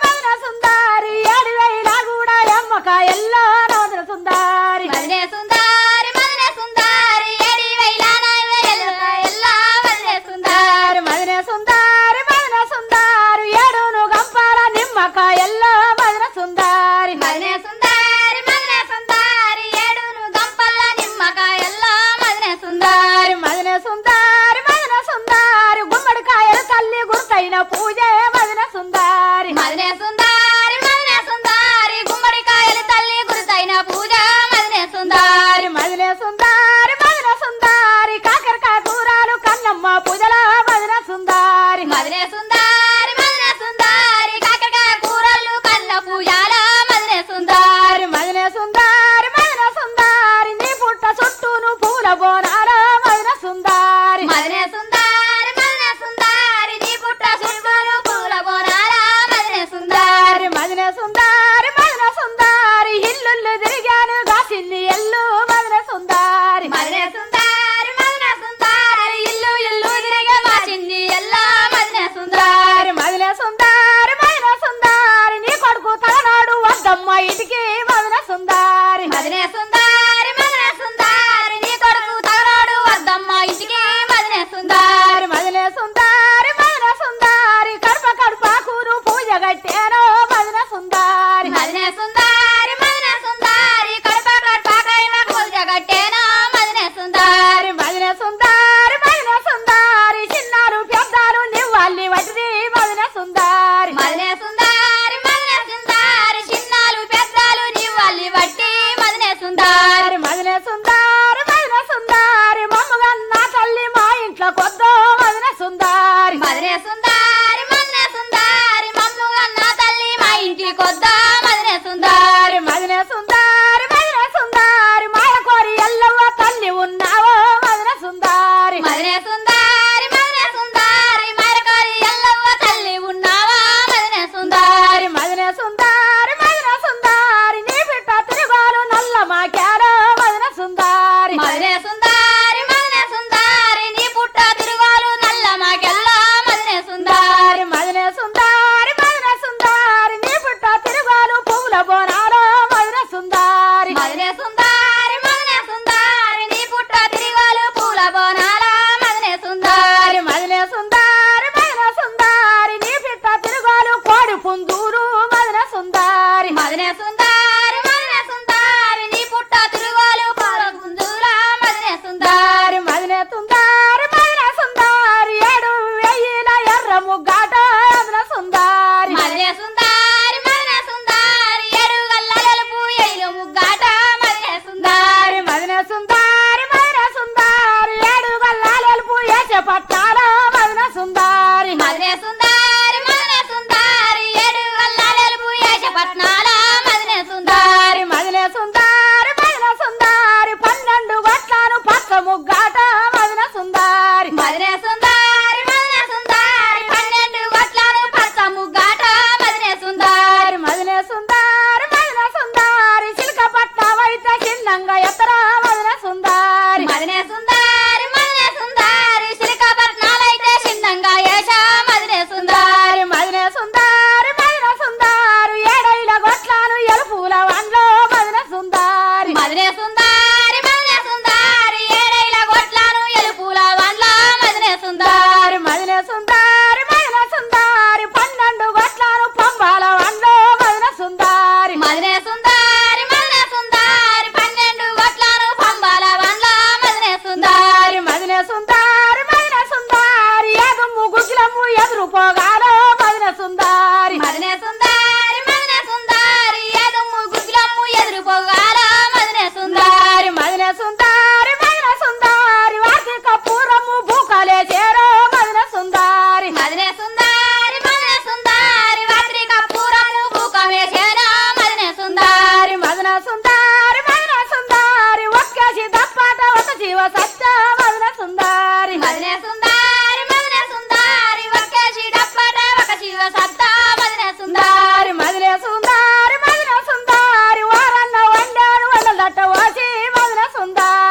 S3: మదినే సుందారి మదినే సుందారి ఏడి వైలాన ఎల్ల ఎల్ల మదినే సుందారి
S2: మదిన సుందారి మదిన సుందారి ఏడును గంపాల నిమ్మకాయల్లో మదిన సుందారి
S3: మదినే సుందారి మదినే సుందారి ఏడును గంపల్ల నిమ్మకాయల్లో మదినే సుందారి
S2: మదిన సుందారి మదిన సుందారి గుమ్మడికాయలు తల్లి గుర్తైన పూజే మదిన సుందారి
S3: మదినే సుందారి మదినే సుందారి గుమ్మడికాయలు తల్లి గురుతైన పూజ మదినే సుందారి
S2: మదిన సుందారి మదిన సుందారి కాకరకాయ కూరాలు కన్నమ్మ పూజల మదిన సుందారి
S3: మదినే సుందారి మదినే సుందారి కాకరకాయ కూరలు కళ్ళ పూజాల మదినే సుందారి
S2: మదిన సుందారి మదిన సుందారి నీ పుట్ట చుట్టూను పూల బోనాల మదిన సుందారి
S3: మదినే సుందారి మదినే సుందారి నీ పుట్ట సుట్టులు పూల బోనాల మదినే సుందారి
S2: మదిన సుందారి మదిన సుందారి ఇల్లుళ్ళు తిరిగాను గాసిల్లి ఎల్లు మదిన సుందారి
S3: మదినే సుందారి మదినే సుందారి ఇల్లు ఇల్లు తిరిగే మా చిన్ని ఎల్లా మదినే సుందారి
S2: మదిన సుందారి మదిన సుందారి నీ కొడుకు తలనాడు వద్దమ్మ ఇంటికి మదిన సుందారి
S3: మదినే సుందారి మదినే సుందారి నీ కొడుకు తగరాడు వద్దమ్మ ఇంటికి మదినే సుందారి
S2: మదిన సుందారి మదిన సుందారి కడప కడప కూరు పూజ కట్టాను మదిన సుందారి
S3: మదినే సుందారి మదినే సుందారి కడప కడపకైన పూజ కట్టేనా మదినే సుందారి
S2: మదిన సుందారి మదిన సుందారి చిన్నారు పెద్దాలు నివ్వాలి వటిది మదిన సుందారి
S3: మదినే సుందారి మదినే సుందారి చిన్నాలు పెద్దలు నీ వాళ్ళి బట్టి మదినే సుందారి
S2: మదిన సుందారి మదిన సుందారి మమ్మగన్న తల్లి మా ఇంట్లో కొద్దో మదిన సుందారి
S3: మదినే సుందారి మదినే సుందారి మమ్ము అన్న తల్లి మా ఇంటి కొద్దా మదినే సుందారి
S2: మదిన సుందారి మదిన సుందారి మాయ కోరి ఎల్లవ్వ తల్లి ఉన్నావో మదిన సుందారి
S3: మదినే సుందారి మదినే సుందారి మరకరి ఎల్లవ్వ తల్లి ఉన్నావా మదినే సుందారి
S2: మదిన సుందారి మదిన సుందారి నీ బిడ్డ తిరుగాలు నల్ల మాకారో మదిన సుందారి
S3: మదినే సుందారి మదినే సుందారి నీ పుట్ట తిరుగాలు నల్ల మాకెల్లా మదినే సుందారి
S2: మదిన సుందారి మదిన సుందారి నీ బిడ్డ తిరుగాలు పువ్వుల బోనాలో మదిన సుందారి
S3: మదినే సుందారి మదినే సుందారి నీ పుట్ట తిరుగాలు పూల బోనాల మదినే సుందారి
S2: మదిన సుందారి మదిన సుందారి నీ బిడ్డ తిరుగాలు కోడి పుందూరు మదిన సుందారి
S3: మదినే సుందారి మదినే సుందారి నీ పుట్ట తిరుగాలు పూల గుంజుల మదినే సుందారి
S2: మదిన సుందారి మదిన సుందారి ఏడు వెయ్యిల ఎర్ర ముగ్గాట మదిన సుందారి
S3: మదినే సుందారి మదినే సుందారి ఏడు గల్ల ఎలుపు ఎయిలు ముగ్గాట మదినే సుందారి
S2: మదిన సుందారి మదిన సుందారి ఏడు గల్లాలెలుపు ఏచే పట్టాల మదిన సుందారి
S3: మదినే సుందారి మదినే సుందారి ఏడు గల్ల ఎలుపు ఏషపట్నాల మదినే సుందారి
S2: మదిన సుందారి మదిన సుందారి పన్నెండు గొట్లాను పచ్చ ముగ్గాట మదిన సుందారి
S3: మదినే సుందారి మదినే సుందారి పన్నెండు గొట్లను పచ్చ ముగ్గాట మదినే సుందారి
S2: మదిన సుందారి మదిన సుందారి చిలక పట్టావైతే చిన్నంగా ఎత్తర మదిన సుందారి
S3: మదినే సుందారి మదినే సుందారి సిలికాపట్నాలైతే చిన్నంగా ఏషా మదినే సుందారి
S2: మదిన సుందారి మదిన సుందారి ఏడైల గొట్లాను ఎలుపుల వండ్లో మదిన సుందారి
S3: మదినే సుందారి మదినే సుందారి ఏడైల గొట్లను ఎలుపుల వండ్ల మదినే సుందారి
S2: మదిన సుందారి మదిన సుందారి పన్నెండు గొట్లాను పంబాల వండ్లో మదిన సుందారి
S3: మదినే సుందారి మదినే సుందారి పన్నెండు గొట్లను పంబాల వండ్ల మదినే సుందారి
S2: మదిన సుందారి మదిన సుందారి ఏదుమ్ము గుగ్గిలమ్ము ఎదురు పోగాలో మదిన సుందారి
S3: మదినే సుందారి మదినే సుందారి ఏదమ్ము గుగ్గులమ్ము ఎదురు పోగాల మదినే సుందారి
S2: మదిన సుందారి మదిన సుందారి వాకి కపూరము బూకలే చేరో మదిన సుందారి
S3: మదినే సుందారి మదినే సుందారి రాత్రి కపూరము భూకమేసేన మదినే సుందారి
S2: మదిన సుందారి మదిన సుందారి ఒక్కేసి దప్పాట ఒక జీవ సత్య మదిన సుందారి
S3: మదినే సుందారి మదినే సుందారి ఒక్కేసి డప్పట ఒక శివ సత్తా మదినే సుందారి
S2: మదిన సుందారి మదిన సుందారి వారన్న వండారు వల్ల దట్ట వాసి మదిన సుందారి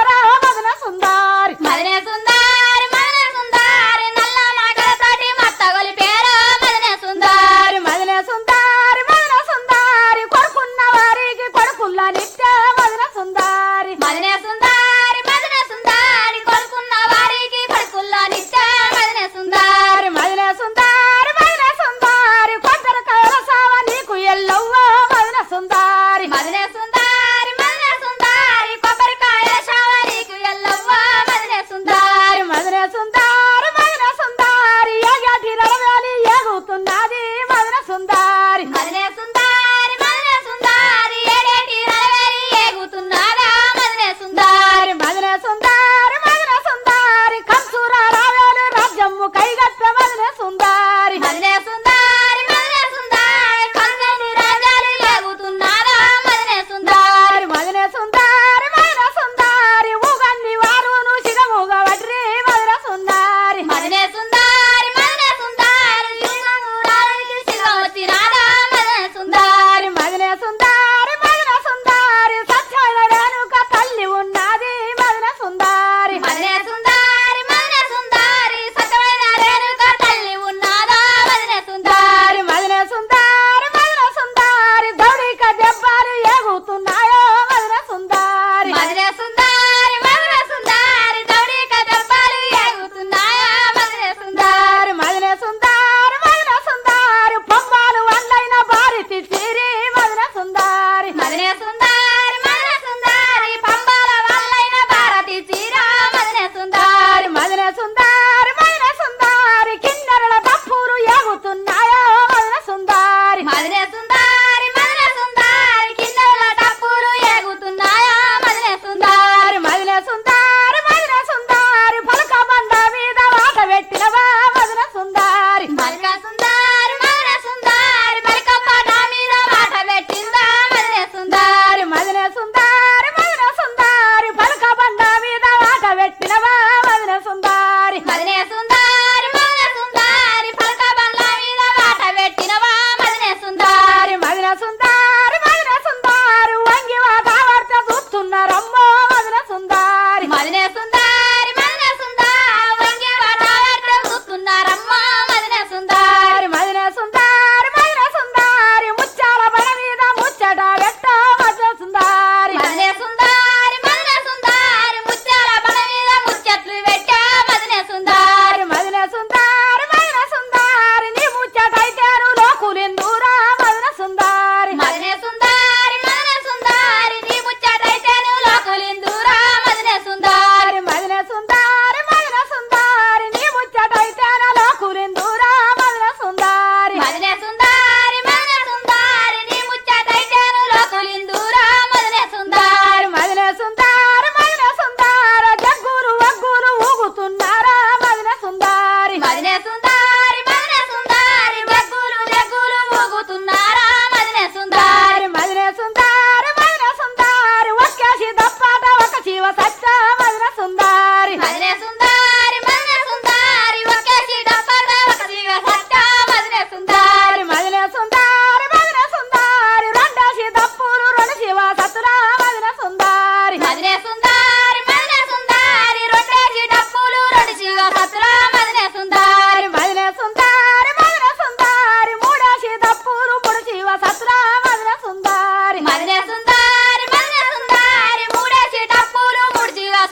S2: సుందరా మదన సుందారి
S3: మదనే సుందారి మదనే సుందారి నల్ల నాగలతోటి మత్త గొలిపేరు మదనే సుందారి
S2: మదన సుందారి మదన సుందారి కొడుకున్న వారికి కొడుకుల్లా నిత్య మదన సుందారి
S3: మదనే సుందారి మదనే సుందారి కొడుకున్న వారికి కొడుకుల్లా నిత్య మదనే సుందారి
S2: మదన సుందారి మదన సుందారి కొబ్బరికాయల సావ నీకు ఎల్లవ్వ మదన సుందారి
S3: మదనే సుందారి మదనే సుందారి కొబ్బరికాయ శావరికి ఎల్లవ్వ మదనే సుందారి
S2: మదన సుందారి మదన సుందారి ఏగటి నడవాలి ఏగుతున్నది మదన సుందారి
S3: మదనే సుందారి మదనే సుందారి ఏడేటి రవేలి ఏగుతున్నారా మదనే సుందారి
S2: మదన సుందారి మదన సుందారి కంసూర రావేలు రాజ్యము కైగట్ట మదన సుందారి
S3: మదనే సుందారి మదనే సుందారి కంగని రాజాలు ఏగుతున్నారా మదనే సుందారి
S2: మదన సుందారి మదన సుందారి ఊగన్ని వారును సిగముగా వడ్రి మదన సుందారి
S3: మదనే సుందారి మదనే సుందారి యుగమురానికి శివమతిరారా మదనే సుందారి
S2: మదన సుందారి మదన సుందారి సత్యమైన రేణుక తల్లి ఉన్నది మదన సుందారి
S3: మదనే సుందారి మదనే సుందారి సత్యమైన రేణుక తల్లి ఉన్నారా మదనే సుందారి
S2: మదన సుందారి మదన సుందారి గౌడిక దెబ్బలు ఏగుతున్నాయో మదన సుందారి
S3: మదనే సుందారి మదనే సుందారి దౌడిక దెబ్బలు ఏగుతున్నాయా మదనే సుందారి
S2: మదన సుందారి మదన సుందారి పంబాలు వల్లైన భారతి తీరి మదన సుందారి
S3: మదనే సుందారి మదనే సుందారి పంబాల వల్లైన భారతి చీరా మదనే సుందారి
S2: మదన సుందారి మదన సుందారి కిన్నెరల తప్పులు ఏగుతున్నాయో మదన సుందారి
S3: మదనే సుందారి మదనే సుందారి కిందల టప్పులు ఏగుతున్నాయా మదనే సుందారి
S2: మదన సుందారి మదన సుందారి పలక బండ మీద వాత పెట్టినవా మదన సుందారి
S3: మల్క సుందారి మదనే సుందారి మల్క పాట మీద మాట పెట్టిందా మదనే సుందారి
S2: మదన సుందారి మదన సుందారి పలక బండ మీద వాత పెట్టినవా మదన సుందారి
S3: మదనే సుందారి మదనే సుందారి పలక బండ్ల మీద మాట పెట్టినవా మదనే సుందారి
S2: మదన సుందారి మదన సుందారి వంగి వాతావర్త చూస్తున్నారమ్మో మదన సుందారి
S3: మదనే సుందారి మదనే సుందారి వంగి వాటాలట్టు చూస్తున్నారమ్మా మదనే సుందారి
S2: మదన సుందారి మదన సుందారి ముచ్చాల బడ మీద ముచ్చట పెట్ట మదన సుందారి
S3: మదనే సుందారి మదనే సుందారి ముత్యాల పడ మీద ముచ్చట్లు పెట్టా మదనే సుందారి
S2: మదన సుందారి మదన సుందారి నీ ముచ్చటైతేను లోకులెందూరా మదన సుందారి
S3: మదనే సుందారి మదనే సుందారి నీ ముచ్చటైతేను లోకులిందూరా మదనే సుందారి
S2: మదన సుందారి మదన సుందారి నీ ముచ్చటైతేను లోకులెందూరా మదన సుందారి
S3: మదనే సుందారి మదనే సుందారి నీ ముచ్చటైతేను లోకులిందూరా మదనే సుందారి
S2: మదన సుందారి మదన సుందార జగ్గులు వగ్గులు ఊగుతున్నారా మదన సుందారి
S3: మదనే సుందారి మదనే సుందారి బగ్గులు బగ్గులు ఊగుతున్నారా మదనే సుందారి
S2: మదన సుందారి మదన సుందారి ఒక్కేసి దప్పాట ఒక శివ సత్య మదన సుందారి
S3: మదనే సుందారి మదనే సుందారి ఒకేసి డబ్బగా ఒక జీవ సట్ట మదనే సుందారి
S2: మదన సుందారి మదన సుందారి రెండేసి దప్పులు రెండు శివ సత్తురా మదన సుందారి
S3: మదనే సుందారి మదనే సుందారి రొట్టేసి డప్పులు రెండు జీవ సత్ర మదనే సుందారి
S2: మదన సుందారి మదన సుందారి మూడేసి దప్పులు మూడు శివ సత్తురా మదన సుందారి
S3: మదనే సుందారి మదనే సుందారి మూడేసి డప్పులు మూడు జీవ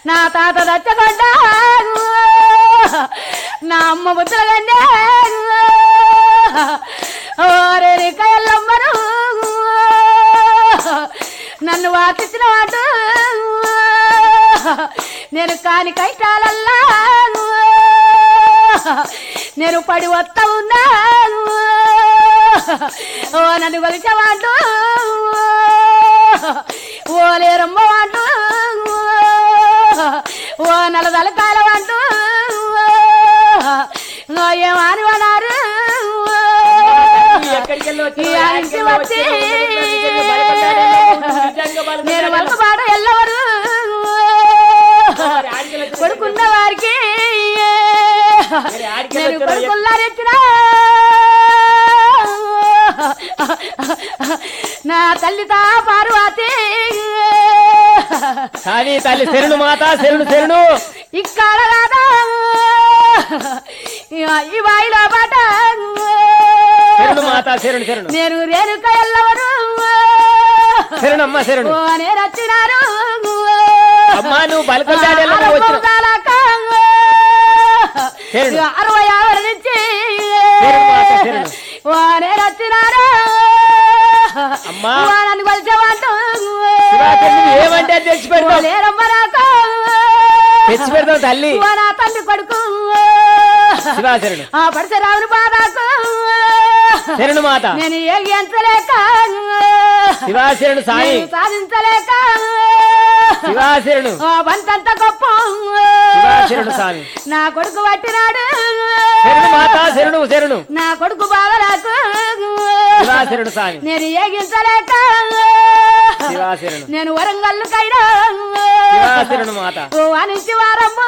S2: నా తాత దచ్చగడ్డ నా అమ్మ బుద్ధలగండే ఓరే రేఖయల్లమ్మరు నన్ను వాకిచ్చిన వాడు నేను కాని కైటాలల్లా నేను పడి వస్తా ఉన్నాను ఓ నన్ను కొలిచేవాడు ఓ లేరమ్మ వాడు ఓ నలదలకాయల వాడు ఓ ఏమని అన్నారు
S4: ఎక్కడికి వెళ్ళి వచ్చి
S2: ఈ ఆడింటి వచ్చి నేను వలస పాట ఎల్లవరు కొడుకున్న వారికి నేను కొడుకుల్లారెచ్చిన నా తల్లి తా పార్వతి
S4: కానీ తల్లి శరణు మాత శరణు శరణు
S2: ఇక్కడ రాదా ఈ వాయిలో పాట
S4: శరణు మాత శరణు శరణు
S2: నేను రేణుక ఎల్లవరు
S4: శరణమ్మ శరణు
S2: ఓ నేను వచ్చినారు
S4: అమ్మా నువ్వు బలకొండాడెళ్ళ వచ్చిన శరణు.
S2: అరవై ఆరు నుంచి
S4: శరణు మాత శరణు.
S2: ఓ నేను వచ్చినారు
S4: అమ్మా.
S2: ఓ నన్ను కొలిచేవాడు
S4: శివా తల్లి ఏమంటే అది తెచ్చి
S2: ఓ
S4: పెడతావు
S2: లేరమ్మ నాకు
S4: తెచ్చి పెడతావు తల్లి
S2: ఓ నా తండ్రి కొడుకు
S4: శివా శరణు
S2: ఆ పరశురాముని పాదాకు
S4: శరణు మాత
S2: నేను ఏగించలేక
S4: శివా శరణు సాయి
S2: నేను సాధించలేక
S4: శివా శరణు
S2: ఓ బంతంత గొప్ప
S4: శివా శరణు స్వామి
S2: నా కొడుకు పట్టినాడు
S4: శరణు మాత శరణు శరణు
S2: నా కొడుకు బాగలాకు
S4: శివా శరణు స్వామి
S2: నేను ఏగించలేక
S4: శివా శరణు
S2: నేను వరంగల్లు కైనా
S4: శివా శరణు మాత
S2: ఓ అనించి వారమ్మ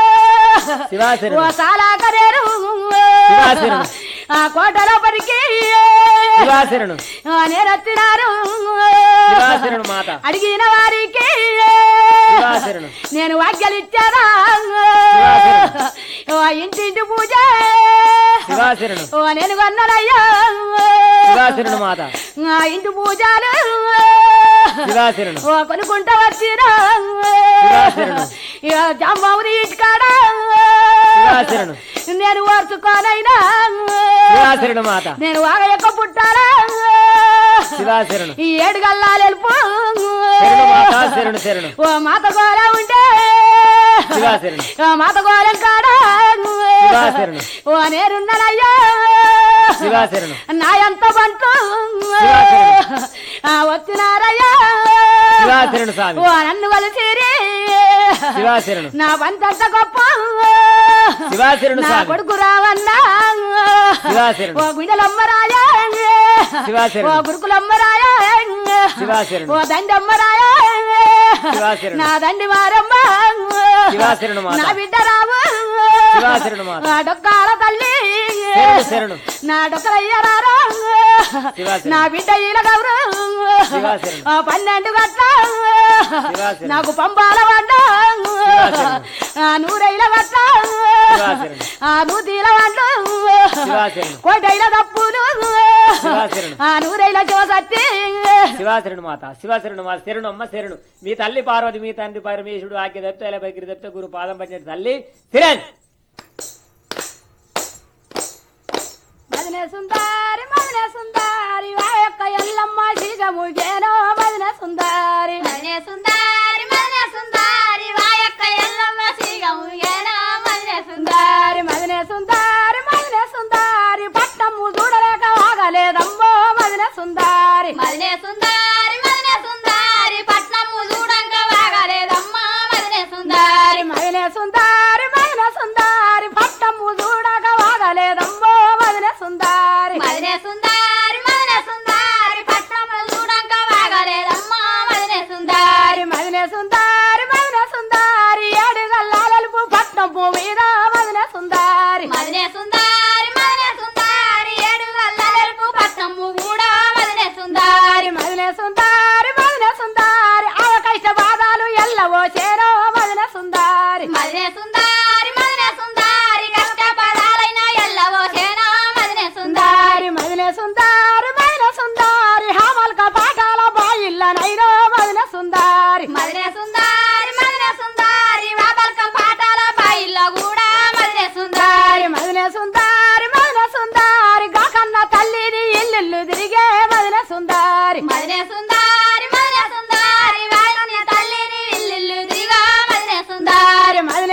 S4: శివా
S2: ఓ
S4: శరణు
S2: సాలాకరేరు
S4: శివాశరణు.
S2: ఆ కోటలో పరికి
S4: శివా శరణు
S2: నేను వచ్చినారు
S4: శివా శరణు మాత
S2: అడిగిన వారికి
S4: శివా శరణు
S2: నేను వాక్యలిచ్చారా
S4: శివాశరణు.
S2: ఓ ఇంటింటి పూజ
S4: శివా శరణు
S2: ఓ నేను కొన్నానయ్యా
S4: శివా శరణు మాత
S2: ఆ ఇంటి పూజలు
S4: శివా శరణు
S2: ఓ కొనుక్కుంటా వచ్చిరా
S4: శివాశరణు.
S2: జాంబాబుని ఇటుకాడ
S4: శివా శరణు
S2: నేను ఓర్చుకోనైనా
S4: శివా శరణు మాత
S2: నేను వాగ యొక్క పుట్టారా
S4: శివా శరణు
S2: ఈ ఏడు గల్లాలు వెళ్ళిపో
S4: శరణు మాత శరణు శరణు
S2: ఓ మాత గోళ ఉంటే
S4: శివా శరణు
S2: ఓ మాత గోళం కాడ
S4: శివాశరణు.
S2: ఓ నేనున్నానయ్యా
S4: శివా శరణు
S2: నా ఎంత బంటు
S4: శివాశరణు.
S2: ఆ వచ్చినారయ్యా
S4: శివా శరణు స్వామి
S2: ఓ నన్ను వలసిరి
S4: శివా శరణు
S2: నా బంతంత గొప్ప
S4: శివా శరణు
S2: నా
S4: స్వామి
S2: కొడుకు రావన్నా
S4: శివాశరణు.
S2: ఓ గుండెలమ్మరాయా
S4: శివాశరణు.
S2: ఓ గురుకులమ్మరాయా
S4: శివాశరణు.
S2: ఓ దండమ్మరాయా
S4: శివాశరణు.
S2: నా దండి మారమ్మ
S4: శివాశరణు మాత.
S2: నా బిడ్డ రావు
S4: శివాశరణు మాత.
S2: నా డొక్కాల తల్లి
S4: శరణు శరణు
S2: నా డొక్కలయ్యరారా
S4: శివాశరణు.
S2: నా బిడ్డ ఈల గౌరు
S4: శివాశరణు.
S2: ఆ పన్నెండు గట్ల
S4: శివాశరణు.
S2: నాకు పంపాల వండ
S4: శివాశరణు.
S2: ఆ నూరైల గట్ల
S4: శివాశరణు.
S2: ఆ నూతీల వండు
S4: శివాశరణు.
S2: కోటైల తప్పులు
S4: శివాశరణు.
S2: ఆ నూరైల శివసత్తి
S4: శివాశరణు మాత శివాశరణు మాత శరణు అమ్మ శరణు మీ తల్లి పార్వతి మీ తండ్రి పరమేశ్వరుడు ఆకి దత్త ఎలా పైకి దత్త గురు పాదం పట్టిన తల్లి శరణ్
S2: మదన సుందారి మదన సుందారి ఆ యొక్క ఎల్లమ్మ శీఘము గేనో మదన సుందారి
S3: మదనే సుందారి మదనే సుందారి వాయక్క ఎల్లమ్మ సీగము ఏనా మదనే సుందారి
S2: సుందారి మదన సుందారి మదన సుందారి పట్టము చూడలేక ఆగలేదమ్మో మదన సుందారి
S3: మదనే సుందారి మదనే సుందారి పట్నము చూడంక వాగలేదమ్మా మదనే సుందారి
S2: మదన సుందారి మదన సుందారి పట్టము చూడక ఆగలేదమ్మో మదన సుందారి
S3: మదనే సుందారి మదనే సుందారి పట్నము చూడంక వాగలేదమ్మా మదనే సుందారి
S2: మదన సుందారి మదన సుందారి ఏడు గల్లాలపు పట్నము మీద మదన సుందారి
S3: మదనే సుందారి మదనే సుందారి ఏడు గల్లలకు పట్నము కూడా మదనే సుందారి
S2: మదన సుందారి మదన సుందారి ఆవ కష్ట బాధాలు ఎల్లవో చేరో మదన సుందారి
S3: మదనే సుందారి మదనే సుందారి కష్టపడాలైన ఎల్లవో సేనా మదనే సుందారి
S2: సుందారి మదన సుందారి మదన సుందారి హామల్క పాఠాల బాయిల్ల నైరో మదన సుందారి
S3: మదనే సుందారి మదనే సుందారి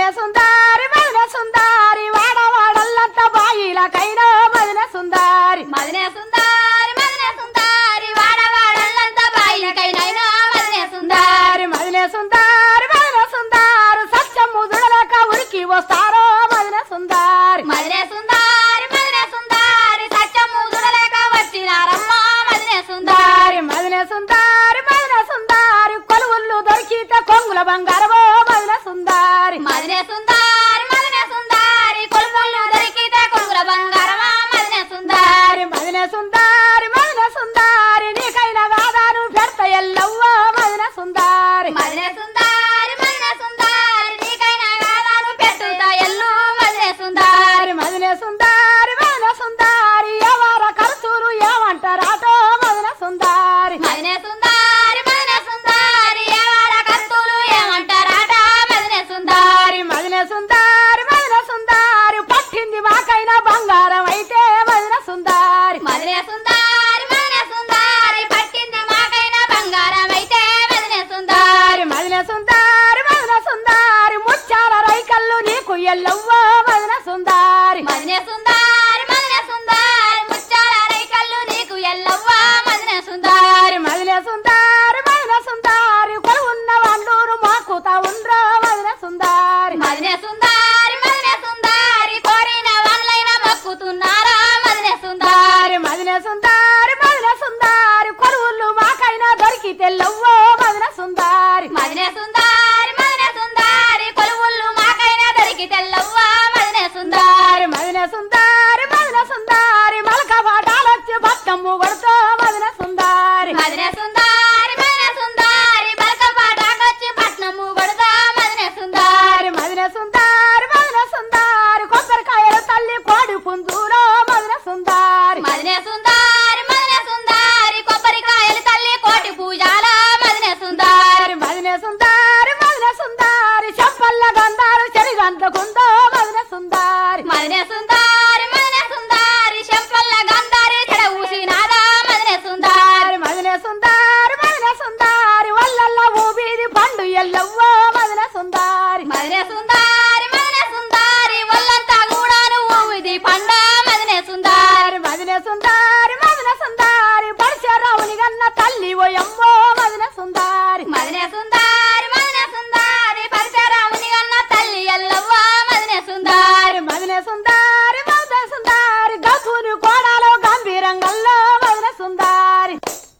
S2: మదినే సుందారి మదినే సుందారి వాడవాడల్లంతా బాయిలకైనా మదినే సుందారి
S3: మదినే సుందారి మదినే సుందారి వాడవాడల్లంతా బాయిలకైనైనా మదినే సుందారి
S2: సుందారి మదినే సుందారి మదినే సుందారి సత్యము దుడలేక ఉరికి వస్తారో మదినే సుందారి
S3: మదినే సుందారి మదినే సుందారి సత్యము చూడలేక వచ్చినారమ్మ మదినే సుందారి
S2: సుందారి మదినే సుందారి మదినే సుందారి కొలువుళ్ళు దొరికితే కొంగుల బంగారమో మదినే సుందారి
S3: మదినే సుందారి మదినే సుందారి కొలుముళ్ళు దొరికితే కొంగుల బంగారమా మదినే సుందారి
S2: సుందారి మదినే సుందారి మదినే సుందారి నీకైనా గాదాను పెడత ఎల్లవ్వ మదినే సుందారి
S3: మదినే సుందారి మదినే సుందారి నీకైనా గాదాను పెట్టుతా ఎల్లు మదినే సుందారి
S2: సుందారి మదినే సుందారి మదినే సుందారి ఎవర ఖర్చులు ఏమంటారాటో మదినే సుందారి
S3: మదినే సుందారి మదినే సుందారి ఏవాడ కత్తులు ఏమంటారాట మదినే సుందారి
S2: మదినే సుందారి మదినే సుందారి పట్టింది మాకైనా బంగారం అయితే మదినే సుందారి
S3: మదినే సుందారి మదినే సుందారి పట్టింది మాకైనా బంగారం అయితే మదినే సుందారి
S2: మదినే సుందారి మదినే సుందారి ముచ్చాల రైకల్లు నీకు ఎల్లవ్వ మదినే సుందారి
S3: మదినే సుందారి మదినే సుందారి ముచ్చాల రైకల్లు నీకు ఎల్లవ్వ మదినే సుందారి
S2: మదినే సుందారి మదినే సుందారి కొలువున్న వండూరు మాకుతా ఉండ్రో మదినే సుందారి
S3: మదినే సుందారి మదినే సుందారి కోరిన వాళ్ళైనా మొక్కుతున్నారా మదినే సుందారి
S2: మదినే సుందారి మదినే సుందారి కొలువుళ్ళు మాకైనా దొరికితే లవ్వో మదినే సుందారి
S3: మదినే సుందారి మదినే సుందారి కొలువుళ్ళు మాకైనా దొరికి తెల్లవ్వ మదినే సుందారి
S2: మదినే సుందారి మదినే సుందారి మలక పాటాలొచ్చి బతుకమ్ము కొడుతో మదినే సుందారి
S3: మదినే సుందారి మదినే సుందారి బలక పాటాకొచ్చి పట్నము కొడతా మదినే సుందారి
S2: మదినే సుందారి మదినే సుందారి కొబ్బరికాయల తల్లి కోడి పుంజూరో మదినే సుందారి
S3: మదినే సుందారి మదినే సుందారి కొబ్బరికాయలు తల్లి కోటి పూజాల మదినే సుందారి
S2: మదినే సుందారి మదినే సుందారి చెప్పల్ల గంధారు చెరిగంతకుందో మదినే సుందారి
S3: మదినే సుందారి మదినే సుందారి చెంపల్ల గంధారి చెడ ఊసినాదా మదినే సుందారి
S2: మదినే సుందారి మదినే సుందారి వల్లల్ల ఊబీది పండు ఎల్లవ్వో మదినే సుందారి
S3: మదినే సుందారి మదినే సుందారి ఒళ్ళంతా కూడాను ఊవిది పండ మదినే సుందారి
S2: మదినే సుందారి మదినే సుందారి పరశురావుని గన్న తల్లి ఓయమ్మో మదినే సుందారి
S3: మదినే సుందారి మదినే సుందారి పరశురాముని గన్న తల్లి ఎల్లవ్వ మదినే సుందారి
S2: మదినే సుందారి మదినే సుందారి గతుని కోడాలో గంభీరంగల్లో మదినే సుందారి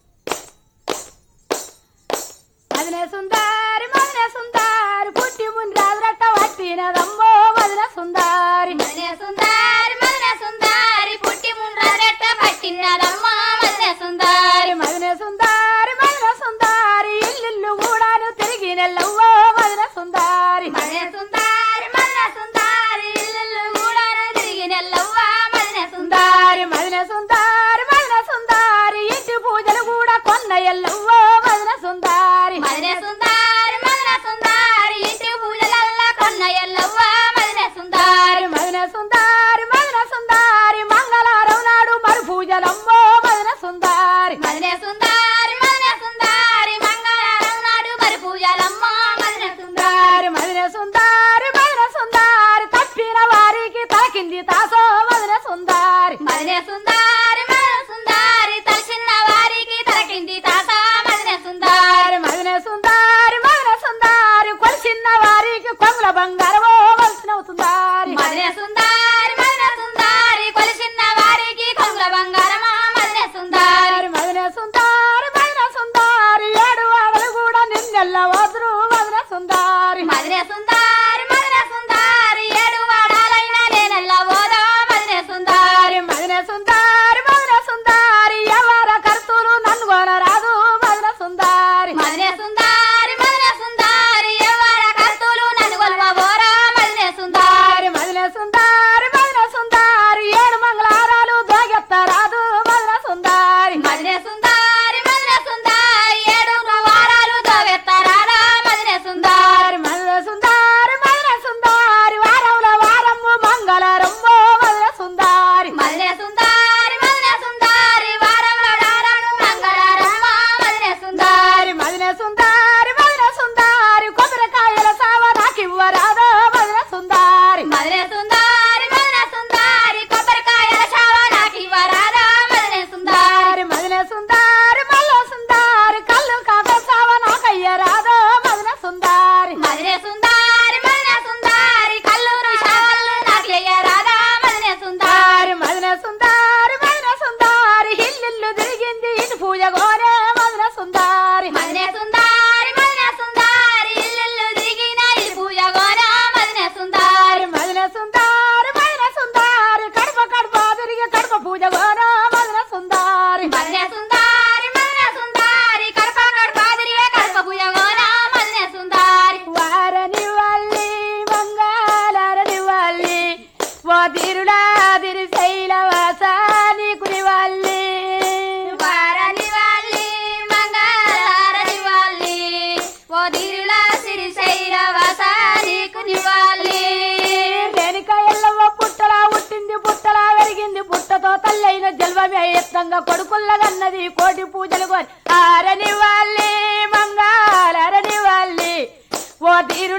S2: మదినే సుందారి మదినే సుందారి పుట్టి ముంద్రాదురట్ట పట్టినదమ్మో మదినే సుందారి
S3: మదినే సుందారి మదినే సుందారి పుట్టి ముండ్రారెట్ట పట్టినదమ్మ మదినే సుందారి
S2: మదినే సుందారి మదినే సుందారి ఇల్లు కూడాను తిరిగి నెల్లవ్వో మదినే సుందారి
S3: మదినే సుందారి మదినే సుందారి ఇల్లు కూడా తిరిగి నెల్లవ్వ మదినే సుందారి
S2: సుందారి మదినే సుందారి మదినే సుందారి ఇంటి పూజలు కూడా కొన్న ఎల్లవ్వో మదినే సుందారి
S3: మదినే సుందారి మదినే సుందారి ఇంటి పూజలల్లా కొన్న ఎల్లవ్వ మదినే సుందారి
S2: మదినే సుందారి మదినే సుందారి మంగళవారం నాడు మరి పూజలమ్మో మదినే సుందారి
S3: మదినే సుందారి మదినే సుందారి మంగళవారం నాడు మరి పూజలమ్మ మదినే సుందారి
S2: మదినే సుందారి మదినే సుందారి తప్పిన వారికి తలకింది తాసో మదినే సుందారి
S3: మదినే సుందారి మదినే సుందారి తలసిన వారికి తలకింది తాత మదినే సుందారి
S2: మదినే సుందారి మదినే సుందారి కొలిసిన వారికి కొంగుల బంగారమో వలసినవుతుందారి
S3: మదినే సుందారి మదినే సుందారి కొలిసిన వారికి కొంగుల బంగారమా మదినే సుందారి
S2: మదినే సుందారి మదినే సుందారి ఏడు వాడలు కూడా నిన్నెల్ల వదురు మదినే సుందారి
S3: మదినే సుందారి మదినే సుందారి ఏడు వాడాలైనా నేనెల్ల ఓదా మదినే సుందారి
S2: మదినే సుందారి మదినే సుందారి ఎవర కర్తూరు నన్ను కొనరాదు మదినే సుందారి
S3: మదినే సుందారి మదినే సుందారి ఎవర కత్తులు నన్ను కొలవబోరా మదినే సుందారి
S2: మదినే సుందారి మదినే సుందారి ఏడు మంగళారాలు దోగెత్తరాదు మదినే సుందారి
S3: మదినే సుందారి మదినే సుందారి ఏడు వారాలు దోవెత్తరారా మదినే సుందారి
S2: మదినే సుందారి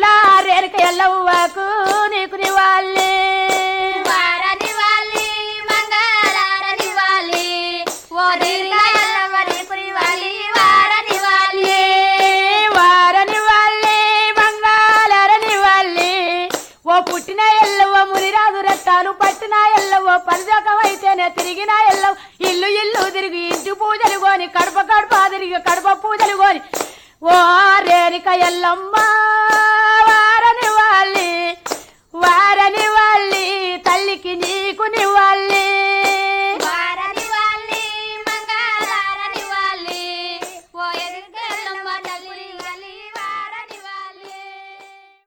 S2: రేణుక ఎల్లవ్వకు నీకు నివాళి
S3: వారని వాళ్ళి మంగళారని వాళ్ళి ఓ దీర్ఘ ఎల్లవని కురివాలి వారని వాళ్ళి
S2: వారని వాళ్ళి బంగాళరని వాళ్ళి ఓ పుట్టిన ఎల్లవ్వ మునిరాజు రత్తాలు పట్టిన ఎల్లవ్వ పరిజకమైతేనే తిరిగిన ఎల్లవ్ ఇల్లు ఇల్లు తిరిగి ఇంటి పూజలు కోని కడప కడప తిరిగి కడప పూజలు కోని ఓ రేణుక ఎల్లమ్మ వారని